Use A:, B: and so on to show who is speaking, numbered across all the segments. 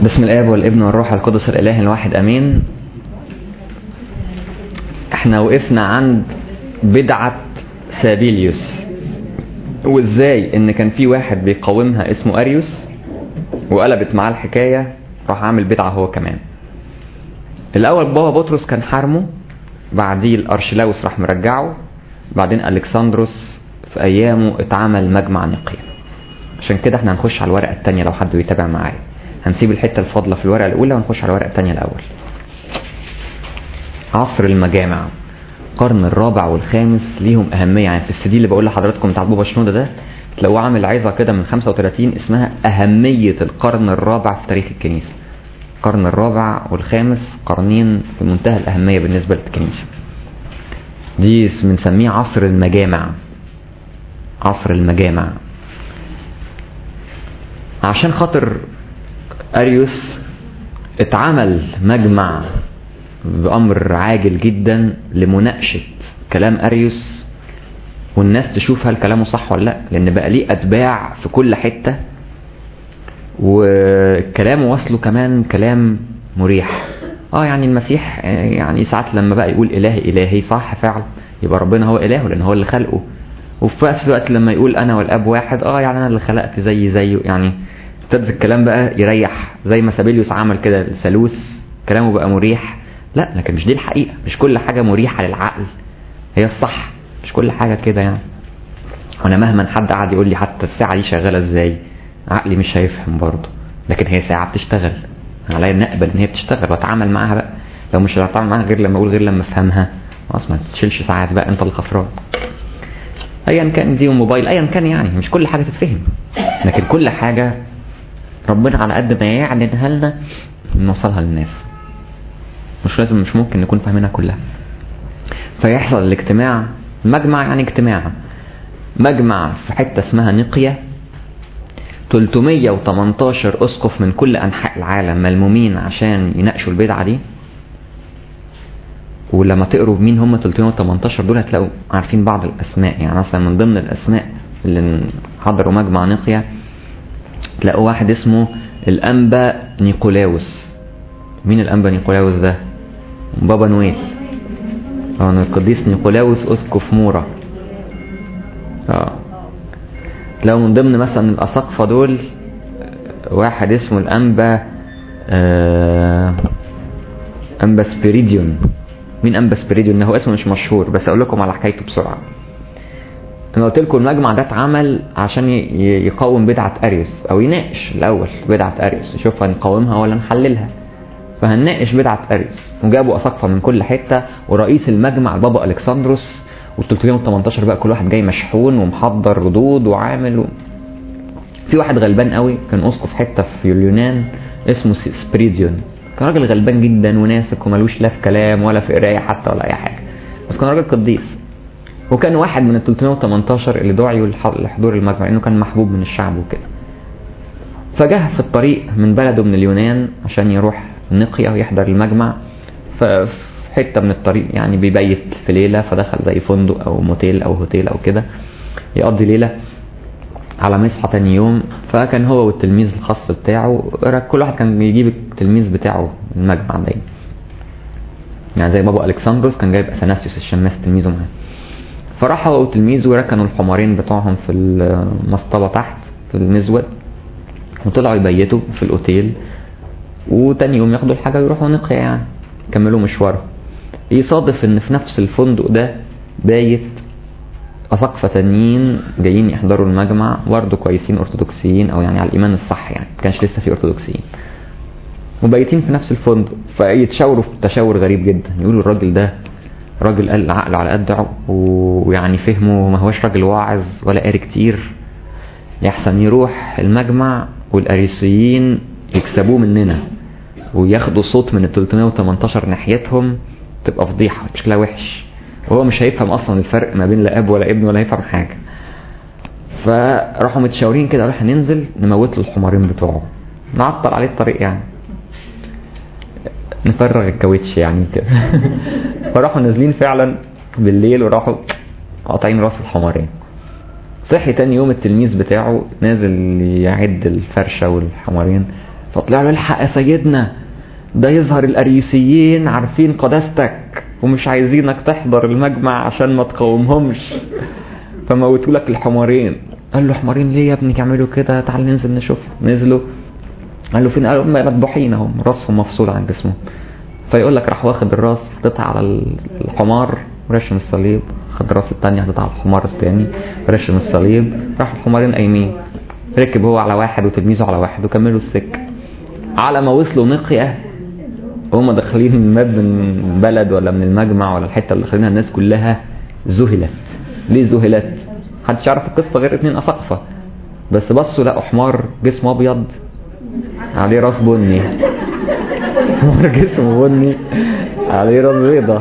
A: بسم الاب والابن والروح القدس الاله الواحد امين احنا وقفنا عند بدعة سابيليوس وازاي ان كان في واحد بيقاومها اسمه اريوس وقلبت معاه الحكاية راح عامل بدعة هو كمان الاول بابا بطرس كان حارمه بعديه الارشلاوس راح مرجعه بعدين الكسندروس في ايامه اتعمل مجمع نقيا عشان كده احنا هنخش على الورقة التانية لو حد بيتابع معايا هنسيب الحتة الفاضلة في الورقة الأولى ونخش على الورقة التانية الأول عصر المجامع القرن الرابع والخامس ليهم أهمية يعني في السي اللي بقول لحضراتكم بتاع بابا شنودة ده تلاقوه عامل عظة كده من 35 اسمها أهمية القرن الرابع في تاريخ الكنيسة القرن الرابع والخامس قرنين في منتهى الأهمية بالنسبة للكنيسة دي بنسميه عصر المجامع عصر المجامع عشان خاطر أريوس اتعمل مجمع بأمر عاجل جدا لمناقشة كلام أريوس والناس تشوف هل كلامه صح ولا لا لأن بقى ليه أتباع في كل حتة وكلامه وصله كمان كلام مريح اه يعني المسيح يعني ساعات لما بقى يقول إلهي إلهي صح فعلا يبقى ربنا هو إلهه لأن هو اللي خلقه وفي نفس الوقت لما يقول أنا والأب واحد اه يعني أنا اللي خلقت زي زيه يعني ابتدت الكلام بقى يريح زي ما سابيليوس عمل كده الثالوث كلامه بقى مريح لا لكن مش دي الحقيقة مش كل حاجة مريحة للعقل هي الصح مش كل حاجة كده يعني وانا مهما حد قعد يقول لي حتى الساعة دي شغالة ازاي عقلي مش هيفهم برضه لكن هي ساعة بتشتغل عليا نقبل ان هي بتشتغل واتعامل معاها بقى لو مش هتعامل معاها غير لما اقول غير لما افهمها خلاص ما تشيلش ساعات بقى انت اللي خسران ايا كان دي موبايل ايا كان يعني مش كل حاجة تتفهم لكن كل حاجة ربنا على قد ما يعلنها لنا نوصلها للناس مش لازم مش ممكن نكون فاهمينها كلها فيحصل الاجتماع مجمع يعني اجتماع مجمع في حتة اسمها نقية 318 اسقف من كل انحاء العالم ملمومين عشان يناقشوا البدعة دي ولما تقروا مين هم 318 دول هتلاقوا عارفين بعض الاسماء يعني مثلا من ضمن الاسماء اللي حضروا مجمع نقية تلاقوا واحد اسمه الأنبا نيقولاوس مين الأنبا نيقولاوس ده بابا نويل اه القديس نيقولاوس أسقف مورا اه لو من ضمن مثلا الأساقفة دول واحد اسمه الأنبا آه أنبا سبيريديون مين أنبا سبيريديون هو اسمه مش مشهور بس أقول لكم على حكايته بسرعة انا قلت لكم المجمع ده اتعمل عشان يقاوم بدعة اريوس او يناقش الاول بدعة اريوس يشوف هنقاومها ولا نحللها فهنناقش بدعة اريوس وجابوا اساقفة من كل حتة ورئيس المجمع البابا الكسندروس وال 318 بقى كل واحد جاي مشحون ومحضر ردود وعامل و... في واحد غلبان قوي كان اسقف حتة في اليونان اسمه سبريديون كان راجل غلبان جدا وناسك وملوش لا في كلام ولا في قرايه حتى ولا اي حاجه بس كان راجل قديس وكان واحد من ال 318 اللي دعيوا لحضور المجمع انه كان محبوب من الشعب وكده فجه في الطريق من بلده من اليونان عشان يروح نقيا ويحضر المجمع ففي حته من الطريق يعني بيبيت في ليله فدخل زي فندق او موتيل او هوتيل او كده يقضي ليله على ما يصحى تاني يوم فكان هو والتلميذ الخاص بتاعه كل واحد كان بيجيب التلميذ بتاعه المجمع دايما يعني زي بابا الكسندروس كان جايب اثناسيوس الشماس تلميذه معاه فراح هو وتلميذه وركنوا الحمارين بتوعهم في المصطبة تحت في المزود وطلعوا يبيتوا في الاوتيل وتاني يوم ياخدوا الحاجة ويروحوا نقيا يعني كملوا مشوارهم يصادف ان في نفس الفندق ده بايت أساقفة تانيين جايين يحضروا المجمع برضه كويسين أرثوذكسيين أو يعني على الإيمان الصح يعني ما كانش لسه في أرثوذكسيين وبايتين في نفس الفندق فيتشاوروا في تشاور غريب جدا يقولوا الراجل ده راجل قال عقله على قد ويعني فهمه ما هوش راجل واعظ ولا قاري كتير يحسن يروح المجمع والاريسيين يكسبوه مننا وياخدوا صوت من ال 318 ناحيتهم تبقى فضيحه شكلها وحش وهو مش هيفهم اصلا الفرق ما بين لا اب ولا ابن ولا هيفهم حاجه فراحوا متشاورين كده راح ننزل نموت له الحمارين بتوعه نعطل عليه الطريق يعني نفرغ الكاوتش يعني كده فراحوا نازلين فعلا بالليل وراحوا قاطعين راس الحمارين صحي تاني يوم التلميذ بتاعه نازل يعد الفرشة والحمارين فطلع له الحق يا سيدنا ده يظهر الاريوسيين عارفين قداستك ومش عايزينك تحضر المجمع عشان ما تقاومهمش فموتوا لك الحمارين قال له حمارين ليه يا ابني تعملوا كده تعال ننزل نشوف نزلوا قال له فين قالوا مذبوحين اهم راسهم مفصول عن جسمهم فيقول لك راح واخد الراس حطيتها على الحمار ورشم الصليب خد الراس التانية حطيتها على الحمار التاني رشم الصليب راح الحمارين قايمين ركب هو على واحد وتلميذه على واحد وكملوا السكة على ما وصلوا نقية هم داخلين من باب من بلد ولا من المجمع ولا الحتة اللي داخلينها الناس كلها ذهلت ليه ذهلت؟ محدش يعرف القصة غير اتنين أساقفة بس بصوا لقوا حمار جسمه أبيض عليه راس بني حمار جسمه بني عليه راس بيضة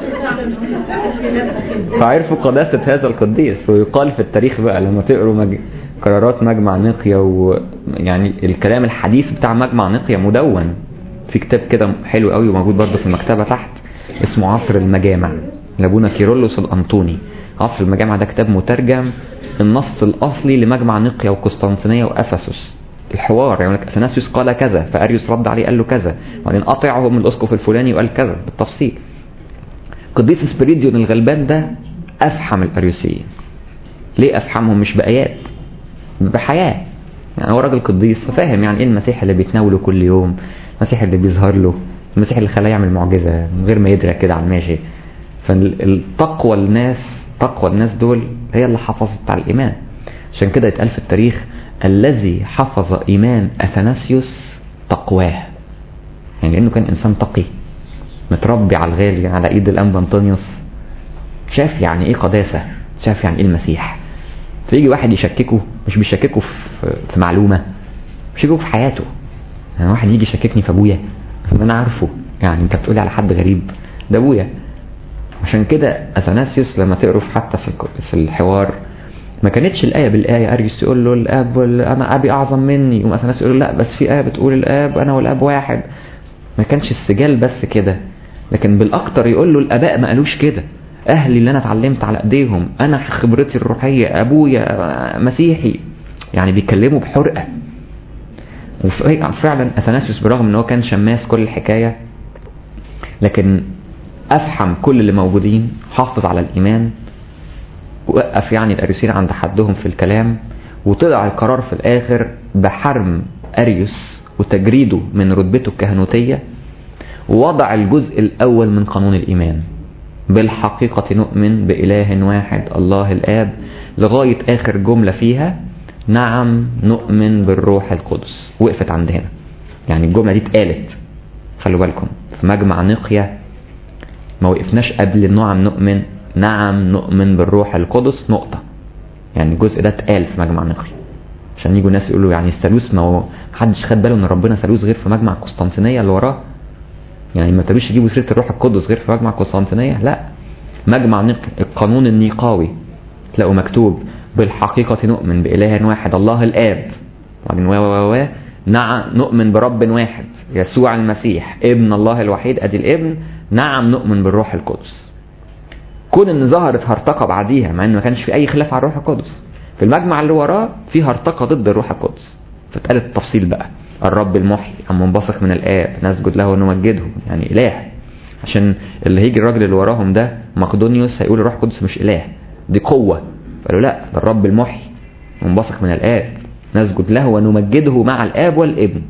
A: فعرفوا قداسة هذا القديس ويقال في التاريخ بقى لما تقروا مج... قرارات مجمع نقيا ويعني الكلام الحديث بتاع مجمع نقيا مدون في كتاب كده حلو قوي وموجود برضه في المكتبة تحت اسمه عصر المجامع لابونا كيرلس الأنطوني عصر المجامع ده كتاب مترجم النص الأصلي لمجمع نقيا وقسطنطينية وأفسس الحوار يعني اثناسيوس قال كذا فاريوس رد عليه قال له كذا وبعدين قطعه من الاسقف الفلاني وقال كذا بالتفصيل قديس اسبريديون الغلبان ده افحم الاريوسيين ليه افحمهم مش بايات بحياه يعني هو راجل قديس ففاهم يعني ايه المسيح اللي بيتناوله كل يوم المسيح اللي بيظهر له المسيح اللي خلاه يعمل معجزه من غير ما يدرك كده على الماشي فالتقوى الناس تقوى الناس دول هي اللي حفظت على الايمان عشان كده يتقال في التاريخ الذي حفظ إيمان أثناسيوس تقواه يعني لأنه كان إنسان تقي متربي على الغالي على إيد الأنبا أنطونيوس شاف يعني إيه قداسة شاف يعني إيه المسيح فيجي واحد يشككه مش بيشككه في معلومة بيشككه في حياته يعني واحد يجي يشككني في أبويا أنا عارفه يعني أنت بتقولي على حد غريب ده أبويا عشان كده أثناسيوس لما تقروا حتى في الحوار ما كانتش الآية بالآية أريوس يقول له الآب وال... أنا أبي أعظم مني وما أثناس يقول له لا بس في آية بتقول الآب أنا والآب واحد ما كانش السجال بس كده لكن بالأكتر يقول له الآباء ما قالوش كده أهلي اللي أنا اتعلمت على إيديهم أنا خبرتي الروحية أبويا مسيحي يعني بيكلموا بحرقة وفعلا أثناسيوس برغم أنه كان شماس كل الحكاية لكن أفحم كل اللي موجودين حافظ على الإيمان وقف يعني الأريوسيين عند حدهم في الكلام وطلع القرار في الآخر بحرم أريوس وتجريده من رتبته الكهنوتية ووضع الجزء الأول من قانون الإيمان بالحقيقة نؤمن بإله واحد الله الآب لغاية آخر جملة فيها نعم نؤمن بالروح القدس وقفت عند هنا يعني الجملة دي اتقالت خلوا بالكم في مجمع نقيا ما وقفناش قبل نعم نؤمن نعم نؤمن بالروح القدس نقطة يعني الجزء ده اتقال في مجمع نقي عشان يجوا الناس يقولوا يعني الثالوث ما هو محدش خد باله ان ربنا ثالوث غير في مجمع قسطنطينية اللي وراه يعني ما تقولوش يجيبوا سيرة الروح القدس غير في مجمع قسطنطينية لا مجمع نقي القانون النيقاوي تلاقوا مكتوب بالحقيقة نؤمن بإله واحد الله الآب وبعدين و و و نعم نؤمن برب واحد يسوع المسيح ابن الله الوحيد ادي الابن نعم نؤمن بالروح القدس كون ان ظهرت هرطقه بعديها مع ان ما كانش في اي خلاف على الروح القدس في المجمع اللي وراه في هرطقه ضد الروح القدس فاتقالت التفصيل بقى الرب المحيي المنبثق من الاب نسجد له ونمجده يعني اله عشان اللي هيجي الراجل اللي وراهم ده مقدونيوس هيقول الروح القدس مش اله دي قوه فقالوا لا ده الرب المحيي منبثق من الاب نسجد له ونمجده مع الاب والابن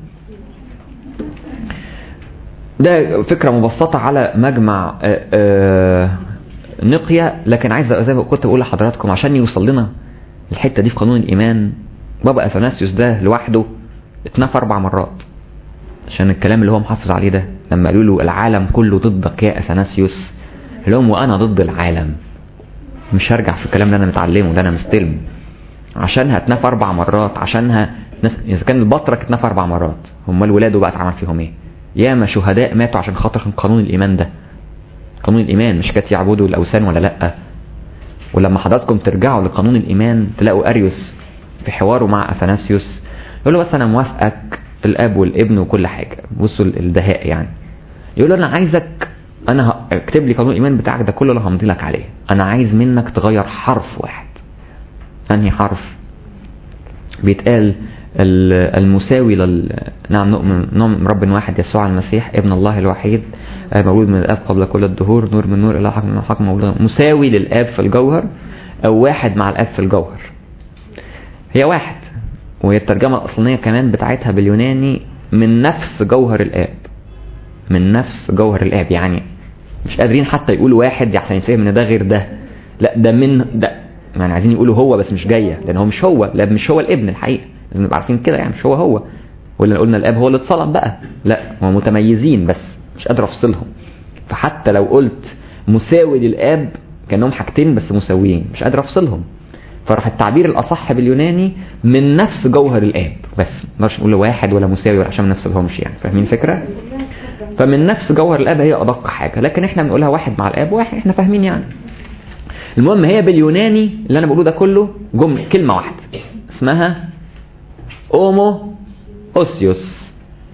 A: ده فكرة مبسطة على مجمع آآ آآ نقيا لكن عايز زي ما كنت بقول لحضراتكم عشان يوصل لنا الحتة دي في قانون الإيمان بابا أثناسيوس ده لوحده اتنفى أربع مرات عشان الكلام اللي هو محافظ عليه ده لما قالوا له العالم كله ضدك يا أثناسيوس قال لهم وأنا ضد العالم مش هرجع في الكلام اللي أنا متعلمه ده أنا مستلم عشانها اتنفى أربع مرات عشانها إذا كان البطرك اتنفى أربع مرات هم الولاده بقى اتعمل فيهم إيه ياما شهداء ماتوا عشان خاطر قانون الإيمان ده قانون الإيمان مش كانت يعبدوا الأوثان ولا لأ ولما حضراتكم ترجعوا لقانون الإيمان تلاقوا أريوس في حواره مع أثناسيوس يقول له بس أنا موافقك الأب والابن وكل حاجة بصوا الدهاء يعني يقول له أنا عايزك أنا اكتب لي قانون الإيمان بتاعك ده كله اللي همضي لك عليه أنا عايز منك تغير حرف واحد أنهي حرف بيتقال المساوي لل... نعم نؤمن نؤمن رب واحد يسوع المسيح ابن الله الوحيد مولود من الاب قبل كل الدهور نور من نور الى حق من حق مولود مساوي للاب في الجوهر او واحد مع الاب في الجوهر هي واحد وهي الترجمة الأصلية كمان بتاعتها باليوناني من نفس جوهر الآب من نفس جوهر الآب يعني مش قادرين حتى يقولوا واحد عشان يتفهم ان ده غير ده لا ده من ده يعني عايزين يقولوا هو بس مش جايه لان هو مش هو الاب مش هو الابن الحقيقه لازم نبقى عارفين كده يعني مش هو هو ولا قلنا الاب هو اللي اتصلب بقى لا هم متميزين بس مش قادر افصلهم فحتى لو قلت مساوي للاب كانهم حاجتين بس مساويين مش قادر افصلهم فراح التعبير الاصح باليوناني من نفس جوهر الاب بس ما نقول واحد ولا مساوي ولا عشان ما نفصلهمش يعني فاهمين الفكره فمن نفس جوهر الاب هي ادق حاجه لكن احنا بنقولها واحد مع الاب واحد احنا فاهمين يعني المهم هي باليوناني اللي انا بقوله ده كله جمله كلمه واحده اسمها اومو اوسيوس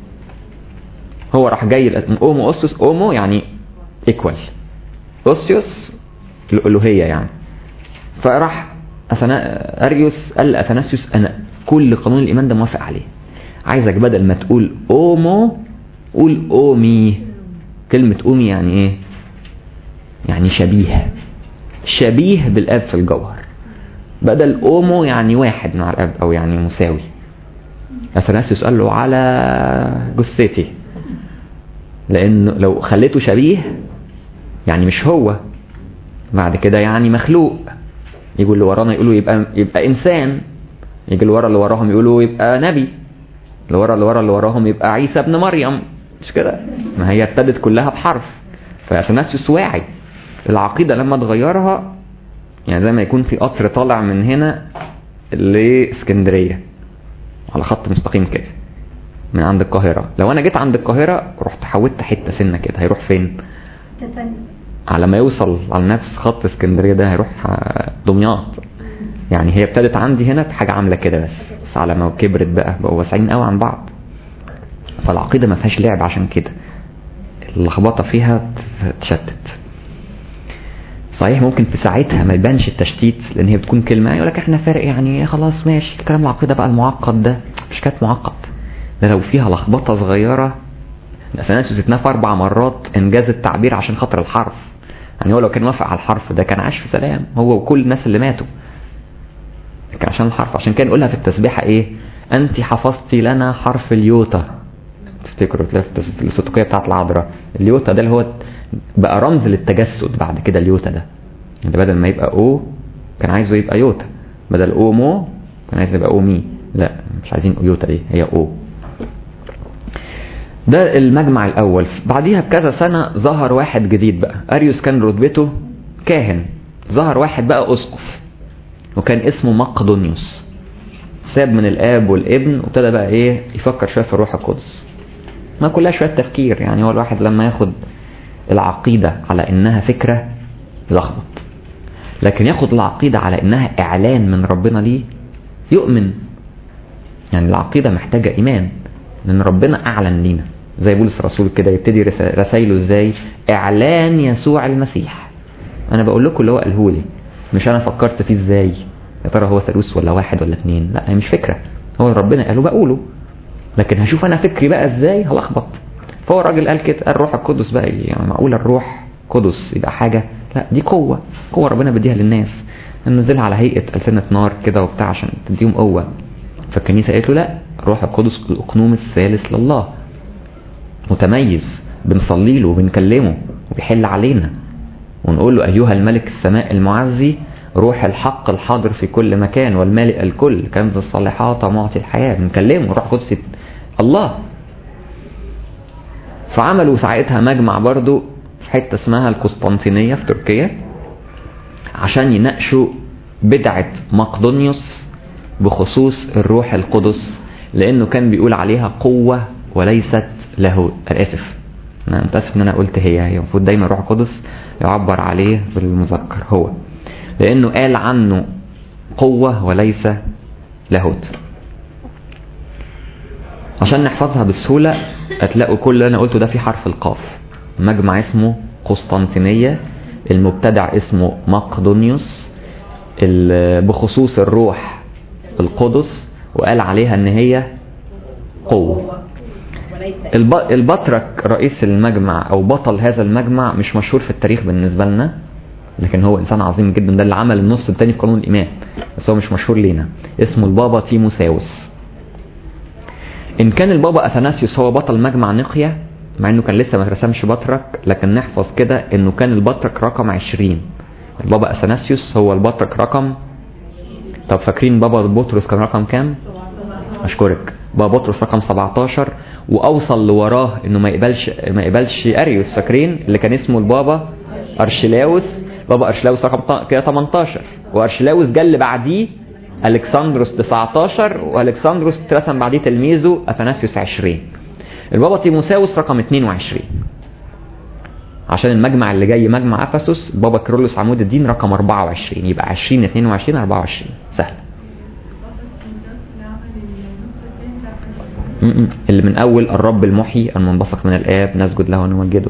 A: هو راح جاي اومو اوسيوس اومو يعني ايكوال اوسيوس الالوهيه يعني فراح أثنا... اريوس قال لاثناسيوس انا كل قانون الايمان ده موافق عليه عايزك بدل ما تقول اومو قول اومي كلمة اومي يعني ايه يعني شبيه شبيه بالاب في الجوهر بدل اومو يعني واحد مع الاب او يعني مساوي اثناسيوس قال له على جثتي لانه لو خليته شبيه يعني مش هو بعد كده يعني مخلوق يجوا اللي ورانا يقولوا يبقى يبقى انسان يجي اللي ورا اللي وراهم يقولوا يبقى نبي اللي ورا اللي ورا اللي وراهم يبقى عيسى ابن مريم مش كده ما هي ابتدت كلها بحرف فاثناسيوس واعي العقيدة لما تغيرها يعني زي ما يكون في قطر طالع من هنا لاسكندرية على خط مستقيم كده من عند القاهرة لو انا جيت عند القاهرة رحت حودت حتة سنة كده هيروح فين على ما يوصل على نفس خط اسكندرية ده هيروح دمياط يعني هي ابتدت عندي هنا في حاجة عاملة كده بس بس على ما كبرت بقى بقوا واسعين قوي عن بعض فالعقيدة ما فيهاش لعب عشان كده اللخبطة فيها تشتت صحيح ممكن في ساعتها ما يبانش التشتيت لان هي بتكون كلمة يقول لك احنا فارق يعني خلاص ماشي كلام العقيدة بقى المعقد ده مش كانت معقد ده لو فيها لخبطة صغيرة اثناسيوس اتنفى اربع مرات انجاز التعبير عشان خاطر الحرف يعني هو لو كان وافق على الحرف ده كان عاش في سلام هو وكل الناس اللي ماتوا لكن عشان الحرف عشان كده نقولها في التسبيحة ايه انت حفظتي لنا حرف اليوتا تفتكروا تلاقي في السطوكية بتاعت العذراء اليوتا ده اللي هو بقى رمز للتجسد بعد كده اليوتا ده يعني بدل ما يبقى او كان عايزه يبقى يوتا بدل او مو كان عايز يبقى او مي لا مش عايزين يوتا دي هي او ده المجمع الاول بعديها بكذا سنة ظهر واحد جديد بقى اريوس كان رتبته كاهن ظهر واحد بقى اسقف وكان اسمه مقدونيوس ساب من الاب والابن وابتدى بقى ايه يفكر شويه في الروح القدس ما كلها شويه تفكير يعني هو الواحد لما ياخد العقيده على انها فكره يلخبط لكن ياخد العقيده على انها اعلان من ربنا ليه يؤمن يعني العقيده محتاجه ايمان لان ربنا اعلن لينا زي بولس الرسول كده يبتدي رسايله ازاي اعلان يسوع المسيح انا بقول لكم اللي هو قاله لي مش انا فكرت فيه ازاي يا ترى هو ثالوث ولا واحد ولا اثنين لا هي مش فكره هو ربنا قاله بقوله لكن هشوف انا فكري بقى ازاي هلخبط فهو الراجل قال كده قال الروح القدس بقى يعني معقول الروح قدس يبقى حاجه لا دي قوه قوه ربنا بيديها للناس ننزلها على هيئه السنه نار كده وبتاع عشان تديهم قوه فالكنيسه قالت له لا الروح القدس الاقنوم الثالث لله متميز بنصلي له وبنكلمه وبيحل علينا ونقول له أيها الملك السماء المعزي روح الحق الحاضر في كل مكان والمالئ الكل كنز الصالحات ومعطي الحياة بنكلمه روح قدس الله فعملوا ساعتها مجمع برضو في حتة اسمها القسطنطينية في تركيا عشان يناقشوا بدعة مقدونيوس بخصوص الروح القدس لأنه كان بيقول عليها قوة وليست له أنا آسف أنا متأسف إن أنا قلت هي هي المفروض دايما الروح القدس يعبر عليه بالمذكر هو لأنه قال عنه قوة وليس لاهوت عشان نحفظها بسهولة هتلاقوا كل اللي أنا قلته ده في حرف القاف مجمع اسمه قسطنطينية المبتدع اسمه مقدونيوس بخصوص الروح القدس وقال عليها ان هي قوة الب- البطرك رئيس المجمع او بطل هذا المجمع مش مشهور في التاريخ بالنسبة لنا لكن هو انسان عظيم جدا ده اللي عمل النص التاني في قانون الايمان بس هو مش مشهور لينا اسمه البابا تيموساوس ان كان البابا اثناسيوس هو بطل مجمع نقيا مع انه كان لسه ما رسمش بطرك لكن نحفظ كده انه كان البطرك رقم 20 البابا اثناسيوس هو البطرك رقم طب فاكرين بابا بطرس كان رقم كام اشكرك بابا بطرس رقم 17 واوصل لوراه انه ما يقبلش ما يقبلش اريوس فاكرين اللي كان اسمه البابا ارشلاوس بابا ارشلاوس رقم ط- كده 18 وارشلاوس جه اللي بعديه الكسندروس 19 والكسندروس اترسم بعديه تلميذه اثناسيوس 20 البابا تيموساوس رقم 22 عشان المجمع اللي جاي مجمع افسس بابا كيرلس عمود الدين رقم 24 يبقى 20 22 24 سهل م-م. اللي من اول الرب المحيي المنبثق من الاب نسجد له ونمجده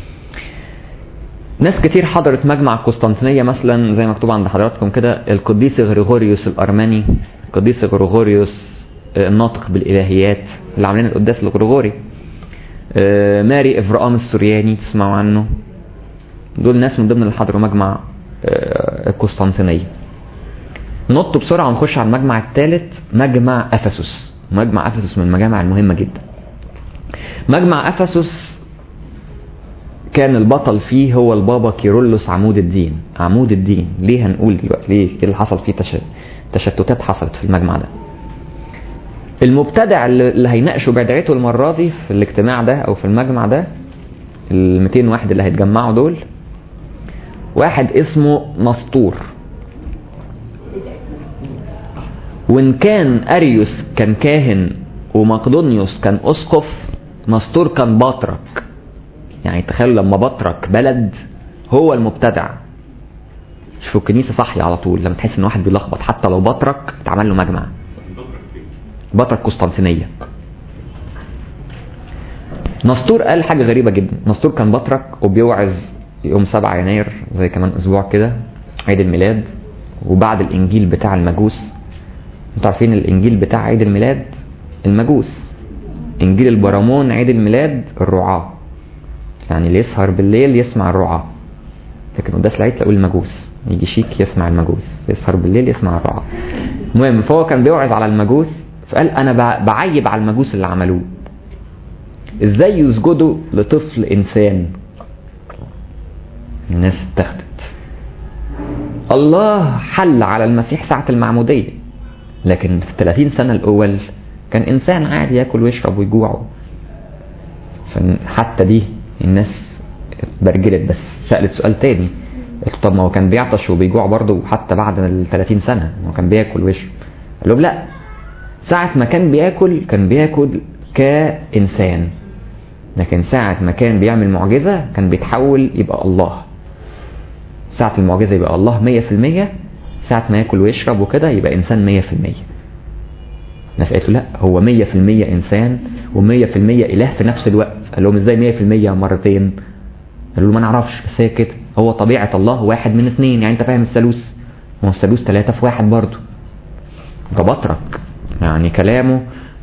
A: ناس كتير حضرت مجمع قسطنطينية مثلا زي مكتوب عند حضراتكم كده القديس غريغوريوس الأرمني القديس غريغوريوس آه، الناطق بالإلهيات اللي عاملين القداس الغريغوري آه، ماري إفرام السورياني تسمعوا عنه دول ناس من ضمن اللي حضروا مجمع آه، القسطنطينية نط بسرعة ونخش على المجمع الثالث مجمع أفسس مجمع أفسس من المجامع المهمة جدا مجمع أفسس كان البطل فيه هو البابا كيرلس عمود الدين عمود الدين ليه هنقول دلوقتي ليه ايه اللي حصل فيه تش... تشتتات حصلت في المجمع ده المبتدع اللي اللي هيناقشوا بدعته المرة دي في الاجتماع ده او في المجمع ده ال 200 واحد اللي هيتجمعوا دول واحد اسمه نسطور وان كان اريوس كان كاهن ومقدونيوس كان اسقف نسطور كان بطرك يعني تخيلوا لما بطرك بلد هو المبتدع شوفوا الكنيسه صحي على طول لما تحس ان واحد بيلخبط حتى لو بطرك اتعمل له مجمع بطرك قسطنطينيه نسطور قال حاجه غريبه جدا نسطور كان بطرك وبيوعظ يوم 7 يناير زي كمان اسبوع كده عيد الميلاد وبعد الانجيل بتاع المجوس انتوا عارفين الانجيل بتاع عيد الميلاد المجوس انجيل البرامون عيد الميلاد الرعاه يعني اللي يسهر بالليل يسمع الرعاة لكن قداس العيد تلاقوا المجوس يجي شيك يسمع المجوس يسهر بالليل يسمع الرعاة المهم فهو كان بيوعظ على المجوس فقال انا ب- بعيب على المجوس اللي عملوه ازاي يسجدوا لطفل انسان الناس اتخذت الله حل على المسيح ساعة المعمودية لكن في 30 سنة الأول كان إنسان عادي ياكل ويشرب ويجوع فحتى دي الناس اتبرجلت بس سألت سؤال تاني قلت طب ما هو كان بيعطش وبيجوع برضه حتى بعد ال 30 سنة ما هو كان بياكل ويشرب قال لهم لا ساعة ما كان بياكل كان بياكل كإنسان لكن ساعة ما كان بيعمل معجزة كان بيتحول يبقى الله ساعة المعجزة يبقى الله مية في المية ساعة ما ياكل ويشرب وكده يبقى إنسان مية في المية الناس قالت له لا هو مية في المية إنسان ومية في المية إله في نفس الوقت قال لهم إزاي مية في المية مرتين قالوا له ما نعرفش بس هي كده هو طبيعة الله واحد من اتنين يعني أنت فاهم الثالوث ما هو الثالوث تلاتة في واحد برضه ده بطرك يعني كلامه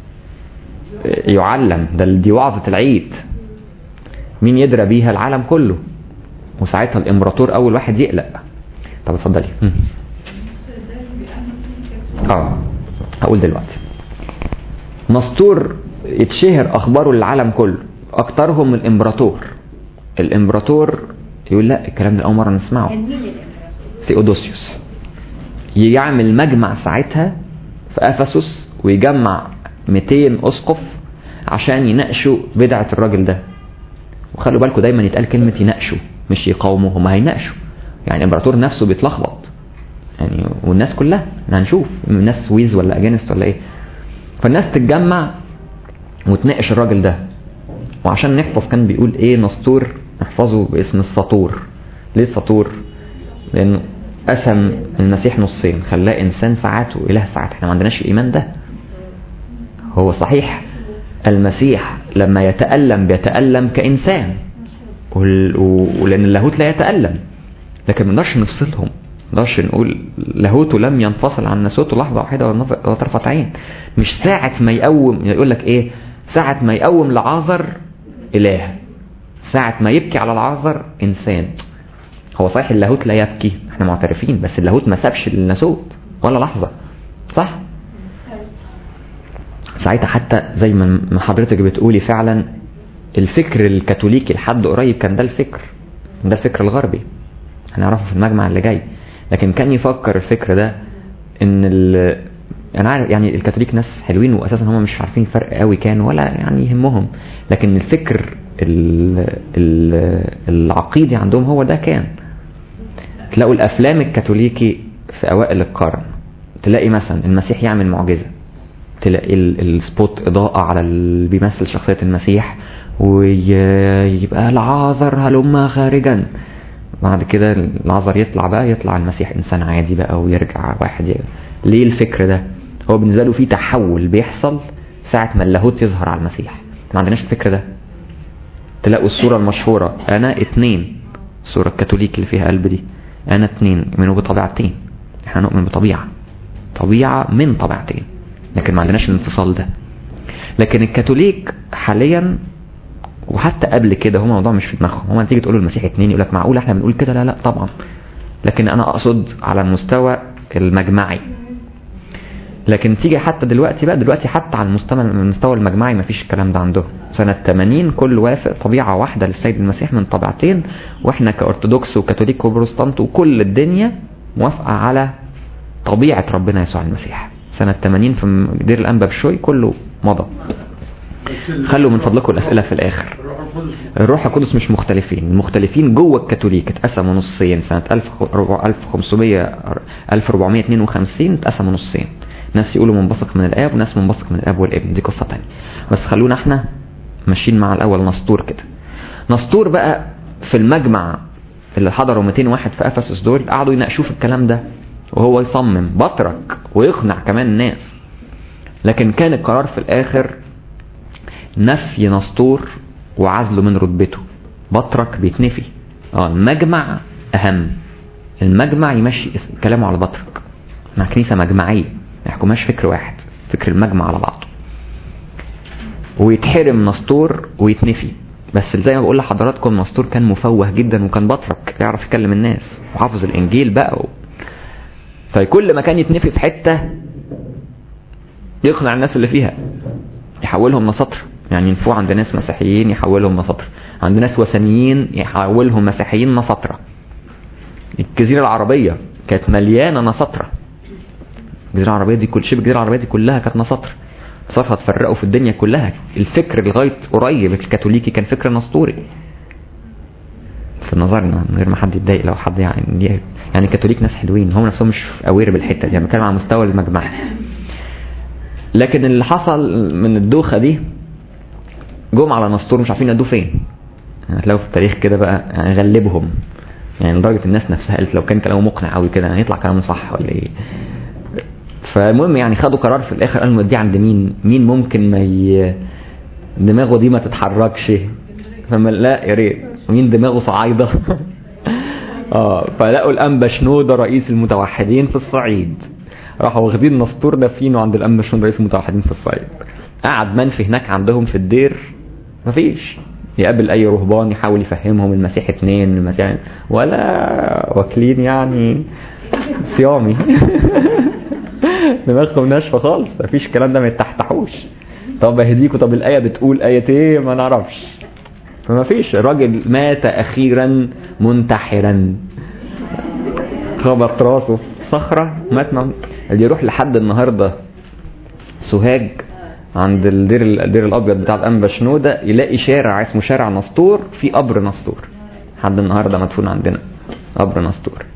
A: يعلم ده دي وعظة العيد مين يدرى بيها العالم كله وساعتها الامبراطور اول واحد يقلق طب اتفضلي مم. اه هقول دلوقتي نسطور يتشهر اخباره للعالم كله اكترهم الامبراطور الامبراطور يقول لا الكلام ده اول مره نسمعه ثيودوسيوس يعمل مجمع ساعتها في افسس ويجمع 200 اسقف عشان يناقشوا بدعه الراجل ده وخلوا بالكم دايما يتقال كلمه يناقشوا مش يقاوموا هم هيناقشوا يعني الامبراطور نفسه بيتلخبط يعني والناس كلها هنشوف الناس ويز ولا اجانست ولا ايه فالناس تتجمع وتناقش الراجل ده وعشان نحفظ كان بيقول ايه نسطور نحفظه باسم السطور ليه السطور لانه قسم المسيح نصين خلاه انسان ساعات واله ساعات احنا ما عندناش الايمان ده هو صحيح المسيح لما يتألم بيتألم كإنسان ولأن اللاهوت لا يتألم لكن ما نقدرش نفصلهم ما نقدرش نقول لاهوته لم ينفصل عن ناسوته لحظة واحدة ولا طرفة عين مش ساعة ما يقوم يقول لك ايه ساعة ما يقوم لعازر اله ساعة ما يبكي على العازر انسان هو صحيح اللاهوت لا يبكي احنا معترفين بس اللاهوت ما سابش الناسوت ولا لحظة صح ساعتها حتى زي ما حضرتك بتقولي فعلا الفكر الكاثوليكي لحد قريب كان ده الفكر ده الفكر الغربي هنعرفه في المجمع اللي جاي لكن كان يفكر الفكر ده ان ال انا عارف يعني الكاثوليك ناس حلوين واساسا هم مش عارفين الفرق قوي كان ولا يعني يهمهم لكن الفكر ال ال العقيدي عندهم هو ده كان تلاقوا الافلام الكاثوليكي في اوائل القرن تلاقي مثلا المسيح يعمل معجزه تلاقي السبوت اضاءه على اللي بيمثل شخصيه المسيح ويبقى العازر هلما خارجا بعد كده العذر يطلع بقى يطلع المسيح انسان عادي بقى ويرجع واحد يرجع. ليه الفكر ده هو بالنسبه له في تحول بيحصل ساعه ما اللاهوت يظهر على المسيح ما عندناش الفكر ده تلاقوا الصوره المشهوره انا اتنين الصوره الكاثوليك اللي فيها قلب دي انا اتنين يؤمنوا بطبيعتين احنا نؤمن بطبيعه طبيعه من طبيعتين لكن ما عندناش الانفصال ده لكن الكاثوليك حاليا وحتى قبل كده هم الموضوع مش في دماغهم هم تيجي تقول المسيح اتنين يقول لك معقول احنا بنقول كده لا لا طبعا لكن انا اقصد على المستوى المجمعي لكن تيجي حتى دلوقتي بقى دلوقتي حتى على المستوى المستوى المجمعي ما فيش الكلام ده عندهم سنة 80 كل وافق طبيعة واحدة للسيد المسيح من طبيعتين واحنا كأرثوذكس وكاثوليك وبروستانت وكل الدنيا موافقة على طبيعة ربنا يسوع المسيح سنة 80 في دير الأنبا بشوي كله مضى خلوا من فضلكم الأسئلة في الآخر الروح القدس مش مختلفين المختلفين جوه الكاثوليك اتقسموا نصين سنة 1500 1452 اتقسموا نصين ناس يقولوا منبثق من الآب وناس منبثق من الآب والابن دي قصة تانية بس خلونا احنا ماشيين مع الأول نسطور كده نسطور بقى في المجمع اللي حضروا 200 واحد في أفسس دول قعدوا يناقشوا في الكلام ده وهو يصمم بطرك ويقنع كمان الناس لكن كان القرار في الآخر نفي نسطور وعزله من رتبته بطرك بيتنفي اه المجمع اهم المجمع يمشي كلامه على بطرك مع كنيسة مجمعية ما يحكمهاش فكر واحد فكر المجمع على بعضه ويتحرم نسطور ويتنفي بس زي ما بقول لحضراتكم نسطور كان مفوه جدا وكان بطرك يعرف يكلم الناس وحافظ الانجيل بقى و... فكل ما كان يتنفي في حتة يقنع الناس اللي فيها يحولهم نسطر يعني ينفوه عند ناس مسيحيين يحولهم نسطر عند ناس وثنيين يحولهم مسيحيين نسطرة الجزيرة العربية كانت مليانة نسطرة الجزيرة العربية دي كل شبه الجزيرة العربية دي كلها كانت نسطرة صرفة اتفرقوا في الدنيا كلها الفكر لغاية قريب الكاثوليكي كان فكر نسطوري في نظرنا من غير ما حد يتضايق لو حد يعني يعني الكاثوليك ناس حلوين هم نفسهم مش اوير بالحته دي يعني بتكلم على مستوى المجمع لكن اللي حصل من الدوخه دي جم على نسطور مش عارفين يدوه فين هتلاقوا في التاريخ كده بقى يعني غلبهم يعني لدرجه الناس نفسها قالت لو كان كلامه مقنع قوي كده هيطلع كلامه صح ولا ايه فالمهم يعني خدوا قرار في الاخر قالوا دي عند مين مين ممكن ما ي... دماغه دي ما تتحركش فما لا يا ريت مين دماغه صعايده اه فلقوا الانبا شنودة رئيس المتوحدين في الصعيد راحوا واخدين نسطور دافينه عند الانبا شنودة رئيس المتوحدين في الصعيد قعد منفي هناك عندهم في الدير مفيش يقابل اي رهبان يحاول يفهمهم المسيح اتنين المسيح ولا واكلين يعني صيامي دماغهم ناشفه خالص مفيش الكلام ده ما يتحتحوش طب اهديكوا طب الايه بتقول ايه ايه ما نعرفش فما فيش الراجل مات اخيرا منتحرا خبط راسه صخرة مات من اللي يروح لحد النهاردة سوهاج عند الدير الدير الابيض بتاع الانبا شنودة يلاقي شارع اسمه شارع نسطور في قبر نسطور لحد النهاردة مدفون عندنا قبر نسطور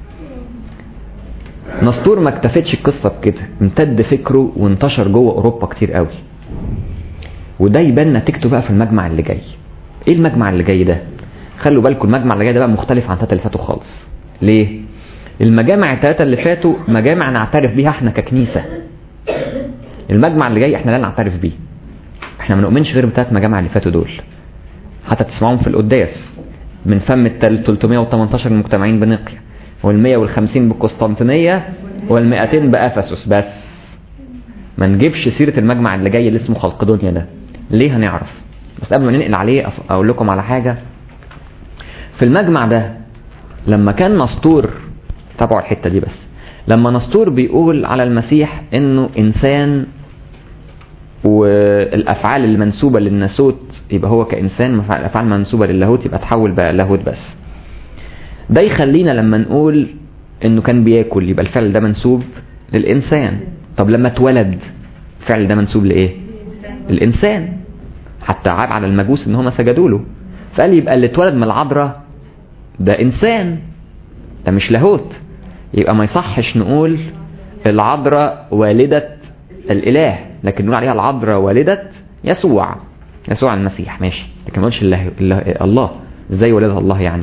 A: نسطور ما اكتفتش القصة بكده امتد فكره وانتشر جوه اوروبا كتير قوي وده يبان نتيجته بقى في المجمع اللي جاي ايه المجمع اللي جاي ده خلوا بالكم المجمع اللي جاي ده بقى مختلف عن الثلاثه اللي فاتوا خالص ليه المجامع الثلاثه اللي فاتوا مجامع نعترف بيها احنا ككنيسه المجمع اللي جاي احنا لا نعترف بيه احنا ما نؤمنش غير بالثلاث مجامع اللي فاتوا دول حتى تسمعوهم في القداس من فم ال 318 المجتمعين بنقيا وال 150 بالقسطنطينية وال 200 بافسس بس ما نجيبش سيرة المجمع اللي جاي اللي اسمه خلق دنيا ده ليه هنعرف بس قبل ما ننقل عليه أف- اقول لكم على حاجة في المجمع ده لما كان نسطور تابعوا الحتة دي بس لما نسطور بيقول على المسيح انه انسان والافعال المنسوبة للناسوت يبقى هو كانسان الافعال المنسوبة للاهوت يبقى تحول بقى لاهوت بس ده يخلينا لما نقول انه كان بياكل يبقى الفعل ده منسوب للانسان طب لما اتولد الفعل ده منسوب لايه الانسان حتى عاب على المجوس ان هم سجدوا له فقال يبقى اللي اتولد من العذراء ده انسان ده مش لاهوت يبقى ما يصحش نقول العذراء والدة الاله لكن نقول عليها العذراء والدة يسوع يسوع المسيح ماشي لكن ما نقولش الله, الله, الله ازاي ولدها الله يعني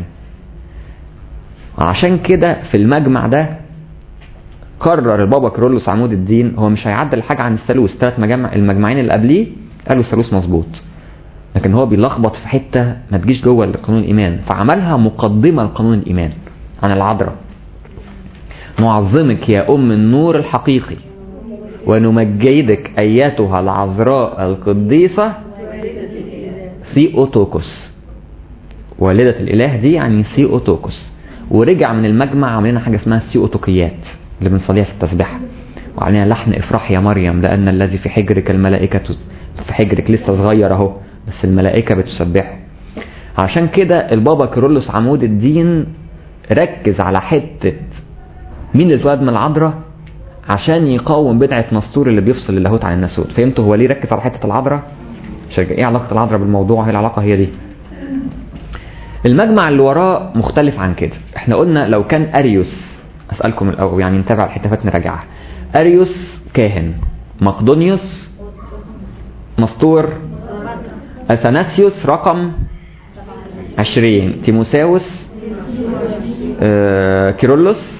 A: عشان كده في المجمع ده قرر البابا كرولوس عمود الدين هو مش هيعدل حاجة عن الثالوث ثلاث مجامع المجمعين اللي قبليه قالوا الثالوث مظبوط لكن هو بيلخبط في حتة ما تجيش جوه قانون الإيمان فعملها مقدمة لقانون الإيمان عن العذراء نعظمك يا أم النور الحقيقي ونمجدك أيتها العذراء القديسة ثيوتوكوس والدة الإله دي يعني ثيوتوكوس ورجع من المجمع عملنا حاجة اسمها الثيوتوكيات اللي بنصليها في التسبيحة وعلينا لحن افرح يا مريم لأن الذي في حجرك الملائكة في حجرك لسه صغير اهو بس الملائكة بتسبحه عشان كده البابا كيرلس عمود الدين ركز على حتة مين اللي اتولد من العذراء عشان يقاوم بدعة نسطور اللي بيفصل اللاهوت عن الناسوت فهمتوا هو ليه ركز على حتة العذراء عشان ايه علاقة العذراء بالموضوع هي العلاقة هي دي المجمع اللي وراه مختلف عن كده احنا قلنا لو كان اريوس اسألكم الاول يعني نتابع الحتافات نراجعها اريوس كاهن مقدونيوس نسطور اثناسيوس رقم عشرين تيموساوس آه كيرلس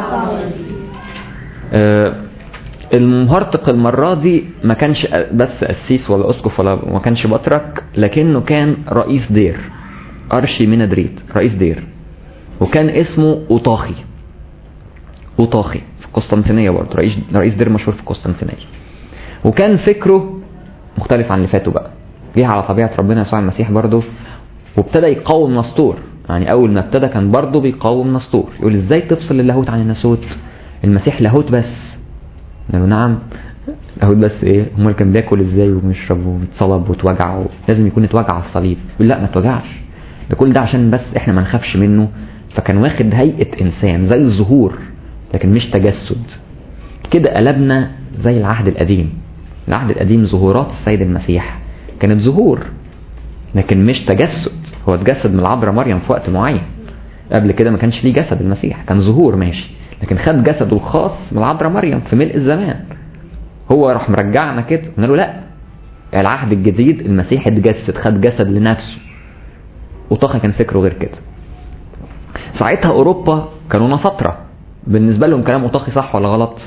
A: آه المهرطق المرة دي ما كانش بس قسيس ولا اسقف ولا ما كانش بطرك لكنه كان رئيس دير ارشي منادريت رئيس دير وكان اسمه اوطاخي اوطاخي في قسطنطينية برضه رئيس رئيس دير مشهور في قسطنطينية وكان فكره مختلف عن اللي فاتوا بقى جه على طبيعة ربنا يسوع المسيح برضه وابتدى يقاوم نسطور يعني اول ما ابتدى كان برضه بيقاوم نسطور يقول ازاي تفصل اللاهوت عن الناسوت المسيح لاهوت بس قال له نعم لاهوت بس ايه امال كان بياكل ازاي وبيشرب وبيتصلب واتوجع لازم يكون اتوجع على الصليب يقول لا ما اتوجعش ده كل ده عشان بس احنا ما نخافش منه فكان واخد هيئة انسان زي الظهور لكن مش تجسد كده قلبنا زي العهد القديم العهد القديم ظهورات السيد المسيح كانت ظهور لكن مش تجسد هو اتجسد من العذراء مريم في وقت معين قبل كده ما كانش ليه جسد المسيح كان ظهور ماشي لكن خد جسده الخاص من العذراء مريم في ملء الزمان هو راح مرجعنا كده قلنا له لا العهد الجديد المسيح اتجسد خد جسد لنفسه وطاقة كان فكره غير كده ساعتها اوروبا كانوا نسطرة بالنسبة لهم كلام اوطاخي صح ولا غلط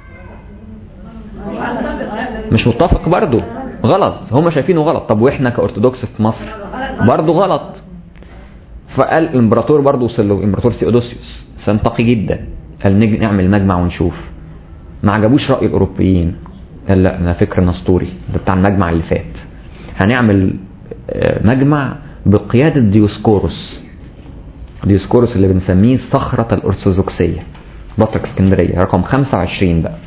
A: مش متفق برضو غلط هم شايفينه غلط طب واحنا كأرثوذكس في مصر برضو غلط فقال الامبراطور برضو وصل له امبراطور سيودوسيوس سنتقي جدا قال نجي نعمل مجمع ونشوف ما عجبوش رأي الأوروبيين قال لا ده فكر نسطوري ده بتاع المجمع اللي فات هنعمل مجمع بقيادة ديوسكوروس ديوسكوروس اللي بنسميه صخرة الأرثوذكسية بطرك اسكندرية رقم 25 بقى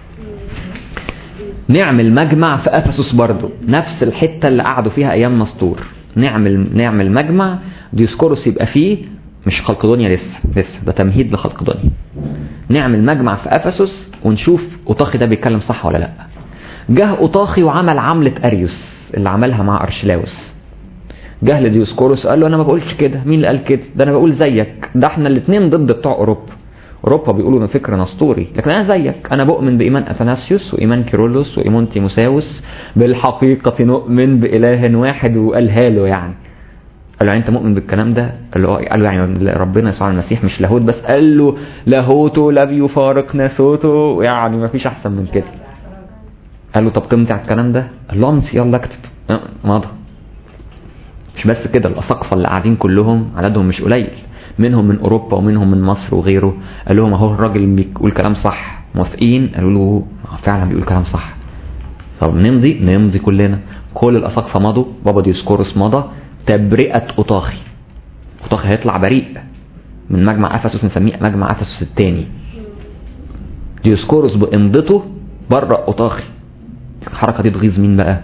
A: نعمل مجمع في افسس برضو نفس الحتة اللي قعدوا فيها ايام نسطور نعمل نعمل مجمع ديوسكوروس يبقى فيه مش خلق دنيا لسه لسه ده تمهيد لخلق دنيا نعمل مجمع في افسس ونشوف اوطاخي ده بيتكلم صح ولا لا جه اوطاخي وعمل عملة اريوس اللي عملها مع ارشلاوس جه لديوسكوروس قال له انا ما بقولش كده مين اللي قال كده ده انا بقول زيك ده احنا الاثنين ضد بتوع اوروبا اوروبا بيقولوا ان فكر نسطوري لكن انا زيك انا بؤمن بايمان اثناسيوس وايمان كيرلس وايمان تيموساوس بالحقيقه نؤمن باله واحد وقالها له يعني قال له يعني انت مؤمن بالكلام ده قال له قال له يعني ربنا يسوع المسيح مش لاهوت بس قال له لاهوته لا بيفارق ناسوته يعني ما فيش احسن من كده قال له طب تمتع الكلام ده قال له امتي يلا اكتب مضى مش مش بس كده الاساقفه اللي قاعدين كلهم عددهم مش قليل منهم من اوروبا ومنهم من مصر وغيره قال لهم اهو الراجل بيقول كلام صح موافقين قالوا له فعلا بيقول كلام صح طب نمضي نمضي كلنا كل الاساقفه مضوا بابا ديسكورس مضى تبرئه اوطاخي اوطاخي هيطلع بريء من مجمع افسس نسميه مجمع افسس الثاني ديسكورس بامضته بره اوطاخي الحركه دي تغيظ مين بقى